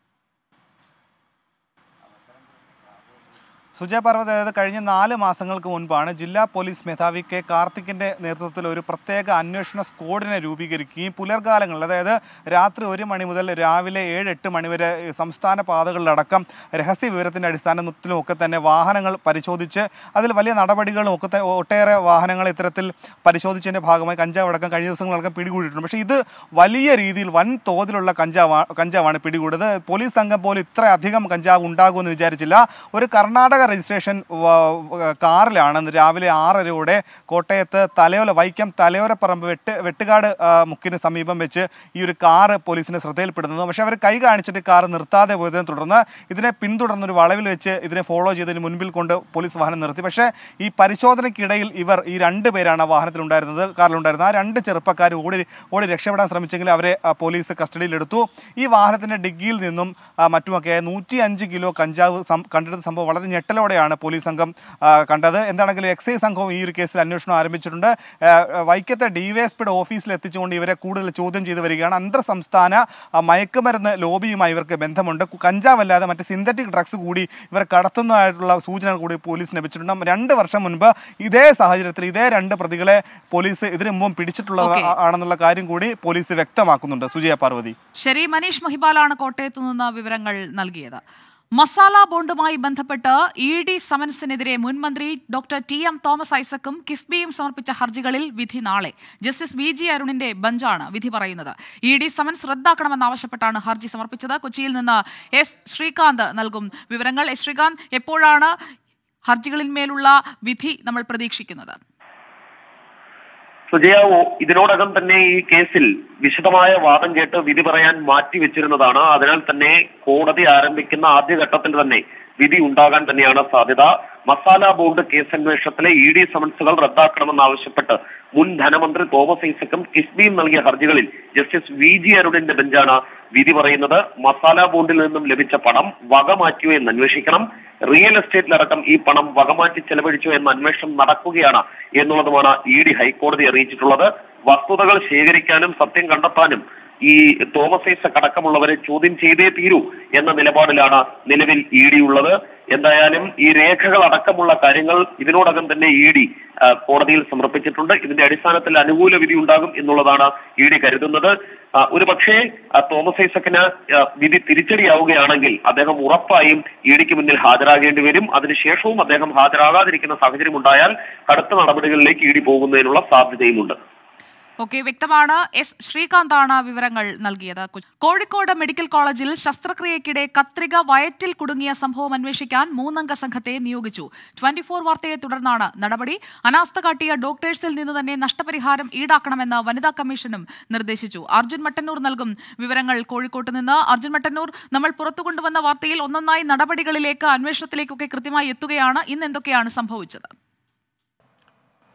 സുജയ പർവ്വത് അതായത് കഴിഞ്ഞ നാല് മാസങ്ങൾക്ക് മുൻപാണ് ജില്ലാ പോലീസ് മേധാവി കെ കാർത്തിക്കിന്റെ നേതൃത്വത്തിൽ ഒരു പ്രത്യേക അന്വേഷണ സ്ക്വാഡിനെ രൂപീകരിക്കുകയും പുലർകാലങ്ങളിൽ അതായത് രാത്രി ഒരു മണി മുതൽ രാവിലെ ഏഴ് എട്ട് മണി വരെ ഈ സംസ്ഥാന പാതകളിലടക്കം രഹസ്യ വിവരത്തിന്റെ അടിസ്ഥാനത്തിലും ഒക്കെ തന്നെ വാഹനങ്ങൾ പരിശോധിച്ച് അതിൽ വലിയ നടപടികളും ഒക്കെ ത- ഒട്ടേറെ വാഹനങ്ങൾ ഇത്തരത്തിൽ പരിശോധിച്ചതിന്റെ ഭാഗമായി കഞ്ചാവ് അടക്കം കഴിഞ്ഞ ദിവസങ്ങളടക്കം പിടികൂടിയിട്ടുണ്ട് പക്ഷേ ഇത് വലിയ രീതിയിൽ വൻ തോതിലുള്ള കഞ്ചാവ് കഞ്ചാവാണ് പിടികൂടിയത് പോലീസ് സംഘം പോലും ഇത്ര അധികം കഞ്ചാവ് ഉണ്ടാകുമെന്ന് വിചാരിച്ചില്ല ഒരു കർണാടക രജിസ്ട്രേഷൻ വ- വ- കാറിലാണ് ഇന്ന് രാവിലെ ആറരയോടെ കോട്ടയത്ത് തലയോല വൈക്കം തലയോരപ്പറമ്പ് വെട്ട് വെട്ടുകാട് ആ, മുക്കിന് സമീപം വെച്ച് ഈ ഒരു കാറ് പോലീസിന് ശ്രദ്ധയിൽപ്പെടുന്നത് പക്ഷേ അവർ കൈ കാണിച്ചിട്ട് കാർ നിർത്താതെ പോയതിനെ തുടർന്ന് ഇതിനെ പിന്തുടർന്ന് ഒരു വളവിൽ വെച്ച് ഇതിനെ ഫോളോ ചെയ്തതിന് മുൻപിൽ കൊണ്ട് പോലീസ് വാഹനം നിർത്തി പക്ഷേ ഈ പരിശോധനയ്ക്കിടയിൽ ഇവർ ഈ രണ്ട് പേരാണ് ആ വാഹനത്തിലുണ്ടായിരുന്നത് കാറിലുണ്ടായിരുന്നത് ആ രണ്ട് ചെറുപ്പക്കാർ ഓടി ഓടി രക്ഷപ്പെടാൻ ശ്രമിച്ചെങ്കിൽ അവരെ ആ, പോലീസ് കസ്റ്റഡിയിലെടുത്തു ഈ വാഹനത്തിന്റെ ഡിഗ്ഗിയിൽ നിന്നും ആ, മറ്റുമൊക്കെ നൂറ്റി അഞ്ച് കിലോ കഞ്ചാവ് സം- കണ്ടെടുത്ത സംഭവം വളരെ ഞെട്ടലോടെയാണ് പോലീസ് സംഘം ആ, കണ്ടത് എന്താണെങ്കിലും എക്സൈസ് സംഘവും ഈ ഒരു കേസിൽ അന്വേഷണം ആരംഭിച്ചിട്ടുണ്ട് ആ, വൈക്കത്തെ ഡിവൈഎസ്പിയുടെ ഓഫീസിൽ എത്തിച്ചുകൊണ്ട് ഇവരെ കൂടുതൽ ചോദ്യം ചെയ്തു വരികയാണ് അന്തർ സംസ്ഥാന ആ, മയക്കുമരുന്ന് ലോബിയുമായി ഇവർക്ക് ബന്ധമുണ്ട് കു- കഞ്ചാവല്ലാതെ മറ്റ് സിന്തറ്റിക് ഡ്രഗ്സ് കൂടി ഇവർ കടത്തുന്നതായിട്ടുള്ള സൂചനകൾ കൂടി പോലീസ് ലഭിച്ചിട്ടുണ്ട് രണ്ട് വർഷം മുൻപ് ഇതേ സാഹചര്യത്തിൽ ഇതേ രണ്ട് പ്രതികളെ പോലീസ് ഇതിനു മുമ്പ് പിടിച്ചിട്ടുള്ള Okay. ആണെന്നുള്ള കാര്യം കൂടി പോലീസ് വ്യക്തമാക്കുന്നുണ്ട് സുജയ പാർവതി ശരി മനീഷ് മഹിബാലാണ് കോട്ടയത്ത് നിന്ന് വിവരങ്ങൾ നൽകിയത് മസാല ബോണ്ടുമായി ബന്ധപ്പെട്ട് ഇ ഡി സമൻസിനെതിരെ മുൻമന്ത്രി ഡോക്ടർ ടി എം തോമസ് ഐസക്കും കിഫ്ബിയും സമർപ്പിച്ച ഹർജികളിൽ വിധി നാളെ ജസ്റ്റിസ് വി ജി അരുണിന്റെ ബെഞ്ചാണ് വിധി പറയുന്നത് ഇ ഡി സമൻസ് റദ്ദാക്കണമെന്നാവശ്യപ്പെട്ടാണ് ഹർജി സമർപ്പിച്ചത് കൊച്ചിയിൽ നിന്ന് എസ് ശ്രീകാന്ത് നൽകും വിവരങ്ങൾ എസ് ശ്രീകാന്ത് എപ്പോഴാണ് ഹർജികളിന്മേലുള്ള വിധി നമ്മൾ പ്രതീക്ഷിക്കുന്നത് സുജയ ഓ- ഇതിനോടകം തന്നെ ഈ കേസിൽ വിശദമായ വാദം കേട്ട് വിധി പറയാൻ മാറ്റിവെച്ചിരുന്നതാണ് അതിനാൽ തന്നെ കോടതി ആരംഭിക്കുന്ന ആദ്യഘട്ടത്തിൽ തന്നെ വിധി ഉണ്ടാകാൻ തന്നെയാണ് സാധ്യത മസാല ബോർഡ് കേസന്വേഷണത്തിലെ ഇ ഡി സമൻസുകൾ റദ്ദാക്കണമെന്നാവശ്യപ്പെട്ട് മുൻ ധനമന്ത്രി തോമസ് ഐസക്കും കിഫ്ബിയും നൽകിയ ഹർജികളിൽ ജസ്റ്റിസ് വി ജി അരുണിന്റെ ബെഞ്ചാണ് വിധി പറയുന്നത് മസാല ബോണ്ടിൽ നിന്നും ലഭിച്ച പണം വകമാറ്റിയോ എന്ന് അന്വേഷിക്കണം റിയൽ എസ്റ്റേറ്റിലടക്കം ഈ പണം വകമാറ്റി ചെലവഴിച്ചോ എന്ന അന്വേഷണം നടക്കുകയാണ് എന്നുള്ളതുമാണ് ഇ ഡി ഹൈക്കോടതി അറിയിച്ചിട്ടുള്ളത് വസ്തുതകൾ ശേഖരിക്കാനും സത്യം കണ്ടെത്താനും ഈ തോമസ് ഐസക് അടക്കമുള്ളവരെ ചോദ്യം ചെയ്തേ തീരൂ എന്ന നിലപാടിലാണ് നിലവിൽ ഇ ഡി ഉള്ളത് എന്തായാലും ഈ രേഖകൾ അടക്കമുള്ള കാര്യങ്ങൾ ഇതിനോടകം തന്നെ ഇ ഡി കോടതിയിൽ സമർപ്പിച്ചിട്ടുണ്ട് ഇതിന്റെ അടിസ്ഥാനത്തിൽ അനുകൂല വിധി ഉണ്ടാകും എന്നുള്ളതാണ് ഇ ഡി കരുതുന്നത് ആ, ഒരുപക്ഷേ ആ, തോമസ് ഐസക്കിന് ആ, വിധി തിരിച്ചടിയാവുകയാണെങ്കിൽ അദ്ദേഹം ഉറപ്പായും ഇ ഡിക്ക് മുന്നിൽ ഹാജരാകേണ്ടി വരും അതിനുശേഷവും അദ്ദേഹം ഹാജരാകാതിരിക്കുന്ന സാഹചര്യം ഉണ്ടായാൽ കടുത്ത നടപടികളിലേക്ക് ഇ ഡി പോകുന്നതിനുള്ള സാധ്യതയുമുണ്ട് ഓക്കെ വ്യക്തമാണ് എസ് ശ്രീകാന്താണ് വിവരങ്ങൾ നൽകിയത് കു- കോഴിക്കോട് മെഡിക്കൽ കോളേജിൽ ശസ്ത്രക്രിയയ്ക്കിടെ കത്രിക വയറ്റിൽ കുടുങ്ങിയ സംഭവം അന്വേഷിക്കാൻ മൂന്നംഗ സംഘത്തെ നിയോഗിച്ചു ട്വന്റി ഫോർ വാർത്തയെ തുടർന്നാണ് നടപടി അനാസ്ഥ കാട്ടിയ ഡോക്ടേഴ്സിൽ നിന്ന് തന്നെ നഷ്ടപരിഹാരം ഈടാക്കണമെന്ന് വനിതാ കമ്മീഷനും നിർദ്ദേശിച്ചു അർജുൻ മട്ടന്നൂർ നൽകും വിവരങ്ങൾ കോഴിക്കോട്ട് നിന്ന് അർജുൻ മട്ടന്നൂർ നമ്മൾ പുറത്തു കൊണ്ടുവന്ന വാർത്തയിൽ ഒന്നൊന്നായി നടപടികളിലേക്ക് അന്വേഷണത്തിലേക്കൊക്കെ കൃത്യമായി എത്തുകയാണ് ഇന്ന് എന്തൊക്കെയാണ് സംഭവിച്ചത്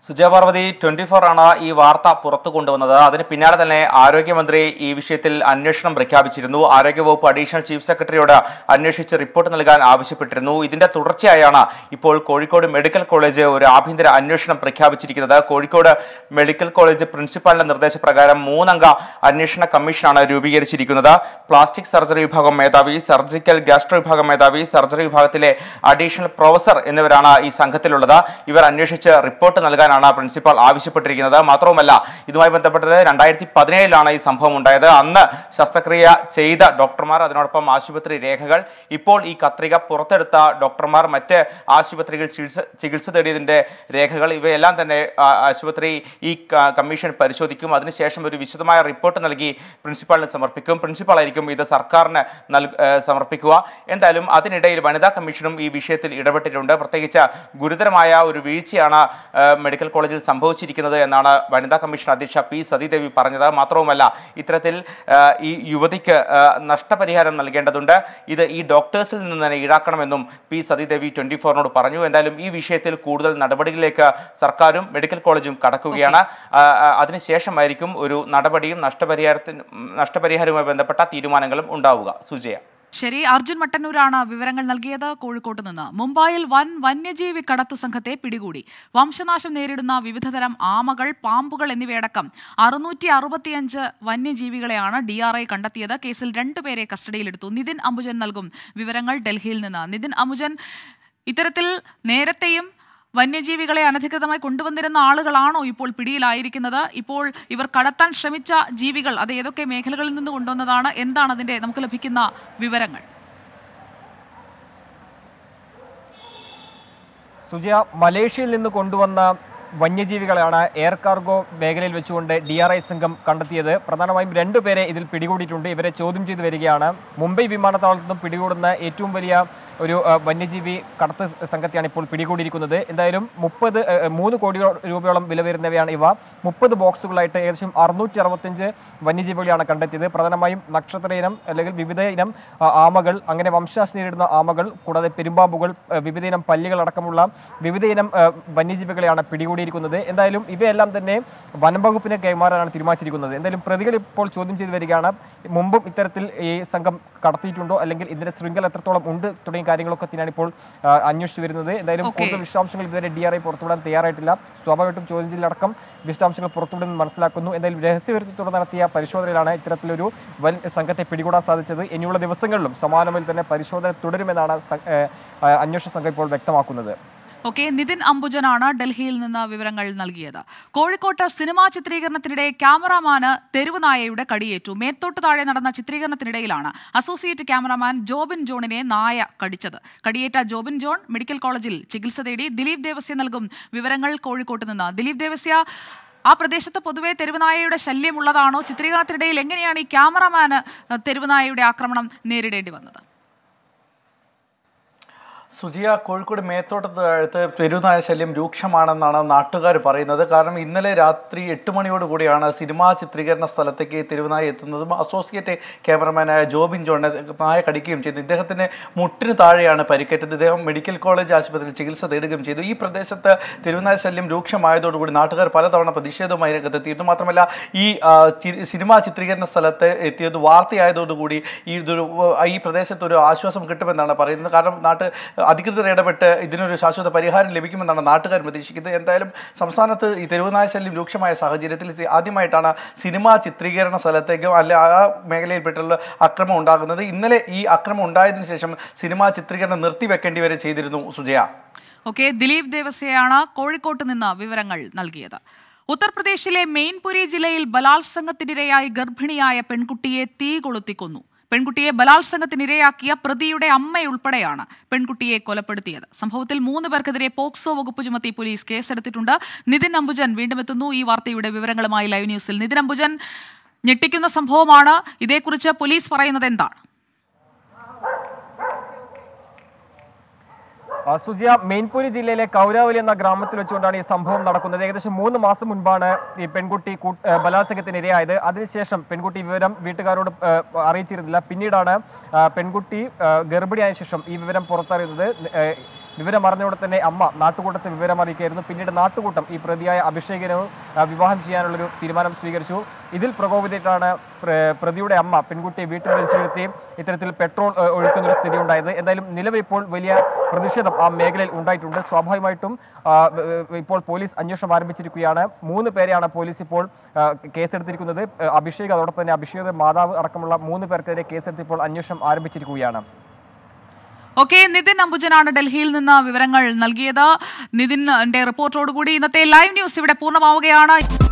സുജയ പാർവതി ട്വന്റി ഫോർ ആണ് ഈ വാർത്ത പുറത്തു കൊണ്ടുവന്നത് അതിന് പിന്നാലെ തന്നെ ആരോഗ്യമന്ത്രി ഈ വിഷയത്തിൽ അന്വേഷണം പ്രഖ്യാപിച്ചിരുന്നു ആരോഗ്യവകുപ്പ് അഡീഷണൽ ചീഫ് സെക്രട്ടറിയോട് അന്വേഷിച്ച് റിപ്പോർട്ട് നൽകാൻ ആവശ്യപ്പെട്ടിരുന്നു ഇതിന്റെ തുടർച്ചയായാണ് ഇപ്പോൾ കോഴിക്കോട് മെഡിക്കൽ കോളേജ് ഒരു ആഭ്യന്തര അന്വേഷണം പ്രഖ്യാപിച്ചിരിക്കുന്നത് കോഴിക്കോട് മെഡിക്കൽ കോളേജ് പ്രിൻസിപ്പാളിന്റെ നിർദ്ദേശപ്രകാരം മൂന്നംഗ അന്വേഷണ കമ്മീഷനാണ് രൂപീകരിച്ചിരിക്കുന്നത് പ്ലാസ്റ്റിക് സർജറി വിഭാഗം മേധാവി സർജിക്കൽ ഗാസ്ട്രോ വിഭാഗം മേധാവി സർജറി വിഭാഗത്തിലെ അഡീഷണൽ പ്രൊഫസർ എന്നിവരാണ് ഈ സംഘത്തിലുള്ളത് ഇവർ അന്വേഷിച്ച് റിപ്പോർട്ട് നൽകാനാണ് പ്രിൻസിപ്പാൾ ആവശ്യപ്പെട്ടിരിക്കുന്നത് മാത്രവുമല്ല ഇതുമായി ബന്ധപ്പെട്ടത് രണ്ടായിരത്തി പതിനേഴിലാണ് ഈ സംഭവം ഉണ്ടായത് അന്ന് ശസ്ത്രക്രിയ ചെയ്ത ഡോക്ടർമാർ അതിനോടൊപ്പം ആശുപത്രി രേഖകൾ ഇപ്പോൾ ഈ കത്രിക പുറത്തെടുത്ത ഡോക്ടർമാർ മറ്റ് ആശുപത്രികൾ ചികിത്സ ചികിത്സ തേടിയതിന്റെ രേഖകൾ ഇവയെല്ലാം തന്നെ ആ, ആശുപത്രി ഈ ക- കമ്മീഷൻ പരിശോധിക്കും അതിനുശേഷം ഒരു വിശദമായ റിപ്പോർട്ട് നൽകി പ്രിൻസിപ്പാളിന് സമർപ്പിക്കും പ്രിൻസിപ്പാൾ ആയിരിക്കും ഇത് സർക്കാരിന് നൽ ഏ, സമർപ്പിക്കുക എന്തായാലും അതിനിടയിൽ വനിതാ കമ്മീഷനും ഈ വിഷയത്തിൽ ഇടപെട്ടിട്ടുണ്ട് പ്രത്യേകിച്ച് ഗുരുതരമായ ഒരു വീഴ്ചയാണ് ഏ, മെഡിക്കൽ കോളേജിൽ സംഭവിച്ചിരിക്കുന്നത് എന്നാണ് വനിതാ കമ്മീഷൻ അധ്യക്ഷ പി സതീദേവി പറഞ്ഞത് മാത്രവുമല്ല ഇത്തരത്തിൽ ഏ, ഈ യുവതിക്ക് ഏ, നഷ്ടപരിഹാരം നൽകേണ്ടതുണ്ട് ഇത് ഈ ഡോക്ടേഴ്സിൽ നിന്ന് തന്നെ ഈടാക്കണമെന്നും പി സതീദേവി ട്വന്റി ഫോറിനോട് പറഞ്ഞു എന്തായാലും ഈ വിഷയത്തിൽ കൂടുതൽ നടപടികളിലേക്ക് സർക്കാരും മെഡിക്കൽ കോളേജും കടക്കുകയാണ് ആ, ആ, അതിനുശേഷമായിരിക്കും ഒരു നടപടിയും നഷ്ടപരിഹാരത്തിന് നഷ്ടപരിഹാരവുമായി ബന്ധപ്പെട്ട തീരുമാനങ്ങളും ഉണ്ടാവുക സുജയ ശരി അർജുൻ മട്ടന്നൂരാണ് വിവരങ്ങൾ നൽകിയത് കോഴിക്കോട്ട് നിന്ന് മുംബൈയിൽ വൻ വന്യജീവി കടത്തു സംഘത്തെ പിടികൂടി വംശനാശം നേരിടുന്ന വിവിധതരം ആമകൾ പാമ്പുകൾ എന്നിവയടക്കം അറുന്നൂറ്റി അറുപത്തിയഞ്ച് വന്യജീവികളെയാണ് ഡി ആർ ഐ കണ്ടെത്തിയത് കേസിൽ രണ്ടുപേരെ കസ്റ്റഡിയിലെടുത്തു നിതിൻ അംബുജൻ നൽകും വിവരങ്ങൾ ഡൽഹിയിൽ നിന്ന് നിതിൻ അംബുജൻ ഇത്തരത്തിൽ നേരത്തെയും വന്യജീവികളെ അനധികൃതമായി കൊണ്ടുവന്നിരുന്ന ആളുകളാണോ ഇപ്പോൾ പിടിയിലായിരിക്കുന്നത് ഇപ്പോൾ ഇവർ കടത്താൻ ശ്രമിച്ച ജീവികൾ അത് ഏതൊക്കെ മേഖലകളിൽ നിന്ന് കൊണ്ടുവന്നതാണ് എന്താണ് അതിന്റെ നമുക്ക് ലഭിക്കുന്ന വിവരങ്ങൾ സുജയ മലേഷ്യയിൽ നിന്ന് കൊണ്ടുവന്ന വന്യജീവികളെയാണ് എയർ കാർഗോ മേഖലയിൽ വെച്ചുകൊണ്ട് ഡി ആർ ഐ സംഘം കണ്ടെത്തിയത് പ്രധാനമായും രണ്ടുപേരെ ഇതിൽ പിടികൂടിയിട്ടുണ്ട് ഇവരെ ചോദ്യം ചെയ്തു വരികയാണ് മുംബൈ വിമാനത്താവളത്തിൽ നിന്നും പിടികൂടുന്ന ഏറ്റവും വലിയ ഒരു ആ, വന്യജീവി കടത്ത് സംഘത്തെയാണ് ഇപ്പോൾ പിടികൂടിയിരിക്കുന്നത് എന്തായാലും മുപ്പത് മൂന്ന് കോടി രൂപയോളം വില വരുന്നവയാണ് ഇവ മുപ്പത് ബോക്സുകളായിട്ട് ഏകദേശം അറുന്നൂറ്റി അറുപത്തഞ്ച് വന്യജീവികളെയാണ് കണ്ടെത്തിയത് പ്രധാനമായും നക്ഷത്ര ഇനം അല്ലെങ്കിൽ വിവിധ ഇനം ആ, ആമകൾ അങ്ങനെ വംശനാശം നേരിടുന്ന ആമകൾ കൂടാതെ പെരുമ്പാമ്പുകൾ ആ, വിവിധ ഇനം പല്ലികൾ അടക്കമുള്ള വിവിധ ഇനം ആ, വന്യജീവികളെയാണ് പിടികൂടിയിരിക്കുന്നത് എന്തായാലും ഇവയെല്ലാം തന്നെ വനംവകുപ്പിനെ കൈമാറാനാണ് തീരുമാനിച്ചിരിക്കുന്നത് എന്തായാലും പ്രതികൾ ഇപ്പോൾ ചോദ്യം ചെയ്തു വരികയാണ് മുമ്പും ഇത്തരത്തിൽ ഈ സംഘം കടത്തിയിട്ടുണ്ടോ അല്ലെങ്കിൽ ഇതിന്റെ ശൃംഖല എത്രത്തോളം ഉണ്ട് തുടങ്ങിയ കാര്യങ്ങളൊക്കെ തന്നെയാണ് ഇപ്പോൾ ആ, അന്വേഷിച്ചു വരുന്നത് എന്തായാലും Okay. കൂടുതൽ വിശദാംശങ്ങൾ ഇതുവരെ ഡി ആർ ഐ പുറത്തുവിടാൻ തയ്യാറായിട്ടില്ല സ്വാഭാവികമായിട്ടും ചോദ്യം ചെയ്യലടക്കം വിശദാംശങ്ങൾ പുറത്തുവിടുമെന്ന് മനസ്സിലാക്കുന്നു എന്തായാലും രഹസ്യവിരുദ്ധ തുടർന്ന് നടത്തിയ പരിശോധനയിലാണ് ഇത്തരത്തിലൊരു വൻ സംഘത്തെ പിടികൂടാൻ സാധിച്ചത് ഇനിയുള്ള ദിവസങ്ങളിലും സമാനമായി തന്നെ പരിശോധന തുടരുമെന്നാണ് സ- ഏ, ആ, അന്വേഷണ സംഘം ഇപ്പോൾ വ്യക്തമാക്കുന്നത് ഓക്കെ നിതിൻ അംബുജനാണ് ഡൽഹിയിൽ നിന്ന് വിവരങ്ങൾ നൽകിയത് കോഴിക്കോട്ട് സിനിമാ ചിത്രീകരണത്തിനിടെ ക്യാമറാമാന് തെരുവ് നായയുടെ കടിയേറ്റു മേത്തോട്ട് താഴെ നടന്ന ചിത്രീകരണത്തിനിടയിലാണ് അസോസിയേറ്റ് ക്യാമറാമാൻ ജോബിൻ ജോണിനെ നായ കടിച്ചത് കടിയേറ്റ ജോബിൻ ജോൺ മെഡിക്കൽ കോളേജിൽ ചികിത്സ തേടി ദിലീപ് ദേവസ്യ നൽകും വിവരങ്ങൾ കോഴിക്കോട്ട് നിന്ന് ദിലീപ് ദേവസ്യ ആ പ്രദേശത്ത് പൊതുവെ തെരുവുനായയുടെ ശല്യമുള്ളതാണോ ചിത്രീകരണത്തിനിടയിൽ എങ്ങനെയാണ് ഈ ക്യാമറാമാന് തെരുവുനായയുടെ ആക്രമണം നേരിടേണ്ടി വന്നത് സുജിയ കോഴിക്കോട് മേത്തോട്ടത്ത് അടുത്ത് പെരുനായ ശല്യം രൂക്ഷമാണെന്നാണ് നാട്ടുകാർ പറയുന്നത് കാരണം ഇന്നലെ രാത്രി എട്ട് മണിയോട് കൂടിയാണ് സിനിമാ ചിത്രീകരണ സ്ഥലത്തേക്ക് തെരുവുനായ എത്തുന്നതും അസോസിയേറ്റ് ക്യാമറമാനായ ജോബിൻ ജോണിനെ നായ കടിക്കുകയും ചെയ്തു ഇദ്ദേഹത്തിന് മുട്ടിന് താഴെയാണ് പരിക്കേറ്റത് ഇദ്ദേഹം മെഡിക്കൽ കോളേജ് ആശുപത്രിയിൽ ചികിത്സ തേടുകയും ചെയ്തു ഈ പ്രദേശത്ത് തെരുവുനായ ശല്യം രൂക്ഷമായതോടുകൂടി നാട്ടുകാർ പലതവണ പ്രതിഷേധവുമായി രംഗത്തെത്തിയിരുന്നു മാത്രമല്ല ഈ ആ, ചി- സിനിമാ ചിത്രീകരണ സ്ഥലത്ത് എത്തിയത് വാർത്തയായതോടുകൂടി ഈ ഇതൊരു ആ, ഈ പ്രദേശത്ത് ഒരു ആശ്വാസം കിട്ടുമെന്നാണ് പറയുന്നത് കാരണം നാട്ട് അധികൃതർ ഇടപെട്ട് ഇതിനൊരു ശാശ്വത പരിഹാരം ലഭിക്കുമെന്നാണ് നാട്ടുകാർ പ്രതീക്ഷിക്കുന്നത് എന്തായാലും സംസ്ഥാനത്ത് ഈ തെരുവുനായ ശല്യം രൂക്ഷമായ സാഹചര്യത്തിൽ സി- ആദ്യമായിട്ടാണ് സിനിമാ ചിത്രീകരണ സ്ഥലത്തേക്കോ അല്ലെ ആ മേഖലയിൽപ്പെട്ടുള്ള അക്രമം ഉണ്ടാകുന്നത് ഇന്നലെ ഈ അക്രമം ഉണ്ടായതിനു ശേഷം സിനിമാ ചിത്രീകരണം നിർത്തിവെക്കേണ്ടി വരെ ചെയ്തിരുന്നു സുജയ ഓക്കെ ദിലീപ് ദേവസ്യയാണ് കോഴിക്കോട്ട് നിന്ന് വിവരങ്ങൾ നൽകിയത് ഉത്തർപ്രദേശിലെ മെയിൻപുരി ജില്ലയിൽ ബലാത്സംഗത്തിനിരയായി ഗർഭിണിയായ പെൺകുട്ടിയെ തീ കൊളുത്തിക്കൊന്നു പെൺകുട്ടിയെ ബലാത്സംഗത്തിനിരയാക്കിയ പ്രതിയുടെ അമ്മയുൾപ്പെടെയാണ് പെൺകുട്ടിയെ കൊലപ്പെടുത്തിയത് സംഭവത്തിൽ മൂന്ന് പേർക്കെതിരെ പോക്സോ വകുപ്പ് ചുമത്തി പോലീസ് കേസെടുത്തിട്ടുണ്ട് നിതിൻ അംബുജൻ വീണ്ടും എത്തുന്നു ഈ വാർത്തയുടെ വിവരങ്ങളുമായി ലൈവ് ന്യൂസിൽ നിതിൻ അംബുജൻ ഞെട്ടിക്കുന്ന സംഭവമാണ് ഇതേക്കുറിച്ച് പോലീസ് പറയുന്നത് എന്താണ് ആ, സുജിയ മെയിൻപുരി ജില്ലയിലെ കൗരാവലി എന്ന ഗ്രാമത്തിൽ വെച്ചുകൊണ്ടാണ് ഈ സംഭവം നടക്കുന്നത് ഏകദേശം മൂന്ന് മാസം മുൻപാണ് ഈ പെൺകുട്ടി കൂ- ഏ, ബലാത്സംഗത്തിന് ഇരയായത് അതിനുശേഷം പെൺകുട്ടി വിവരം വീട്ടുകാരോട് ഏ, അറിയിച്ചിരുന്നില്ല പിന്നീടാണ് ആ, പെൺകുട്ടി ആ, ഗർഭിണിയായ ശേഷം ഈ വിവരം പുറത്തറിയുന്നത് ഏ, വിവരം അറിഞ്ഞതോടെ തന്നെ അമ്മ നാട്ടുകൂട്ടത്തെ വിവരം അറിയിക്കുകയായിരുന്നു പിന്നീട് നാട്ടുകൂട്ടം ഈ പ്രതിയായ അഭിഷേകിനെ ആ, വിവാഹം ചെയ്യാനുള്ളൊരു തീരുമാനം സ്വീകരിച്ചു ഇതിൽ പ്രകോപിതരാണ് പ്ര- പ്രതിയുടെ അമ്മ പെൺകുട്ടിയെ വീട്ടിൽ വിളിച്ചിരുത്തി ഇത്തരത്തിൽ പെട്രോൾ ഏ, ഒഴുക്കുന്ന ഒരു സ്ഥിതി ഉണ്ടായത് എന്തായാലും നിലവിൽ ഇപ്പോൾ വലിയ പ്രതിഷേധം ആ മേഖലയിൽ ഉണ്ടായിട്ടുണ്ട് സ്വാഭാവികമായിട്ടും ആ, ഏ, ഇപ്പോൾ പോലീസ് അന്വേഷണം ആരംഭിച്ചിരിക്കുകയാണ് മൂന്ന് പേരെയാണ് പോലീസ് ഇപ്പോൾ ആ, കേസെടുത്തിരിക്കുന്നത് ഏ, അഭിഷേക് അതോടൊപ്പം തന്നെ അഭിഷേക് മാതാവ് അടക്കമുള്ള മൂന്ന് പേർക്കെതിരെ കേസെടുത്ത് ഇപ്പോൾ അന്വേഷണം ആരംഭിച്ചിരിക്കുകയാണ് ഓക്കെ നിതിൻ അംബുജനാണ് ഡൽഹിയിൽ നിന്ന് വിവരങ്ങൾ നൽകിയത് നിതിന്റെ റിപ്പോർട്ടോടുകൂടി ഇന്നത്തെ ലൈവ് ന്യൂസ് ഇവിടെ പൂർണ്ണമാവുകയാണ്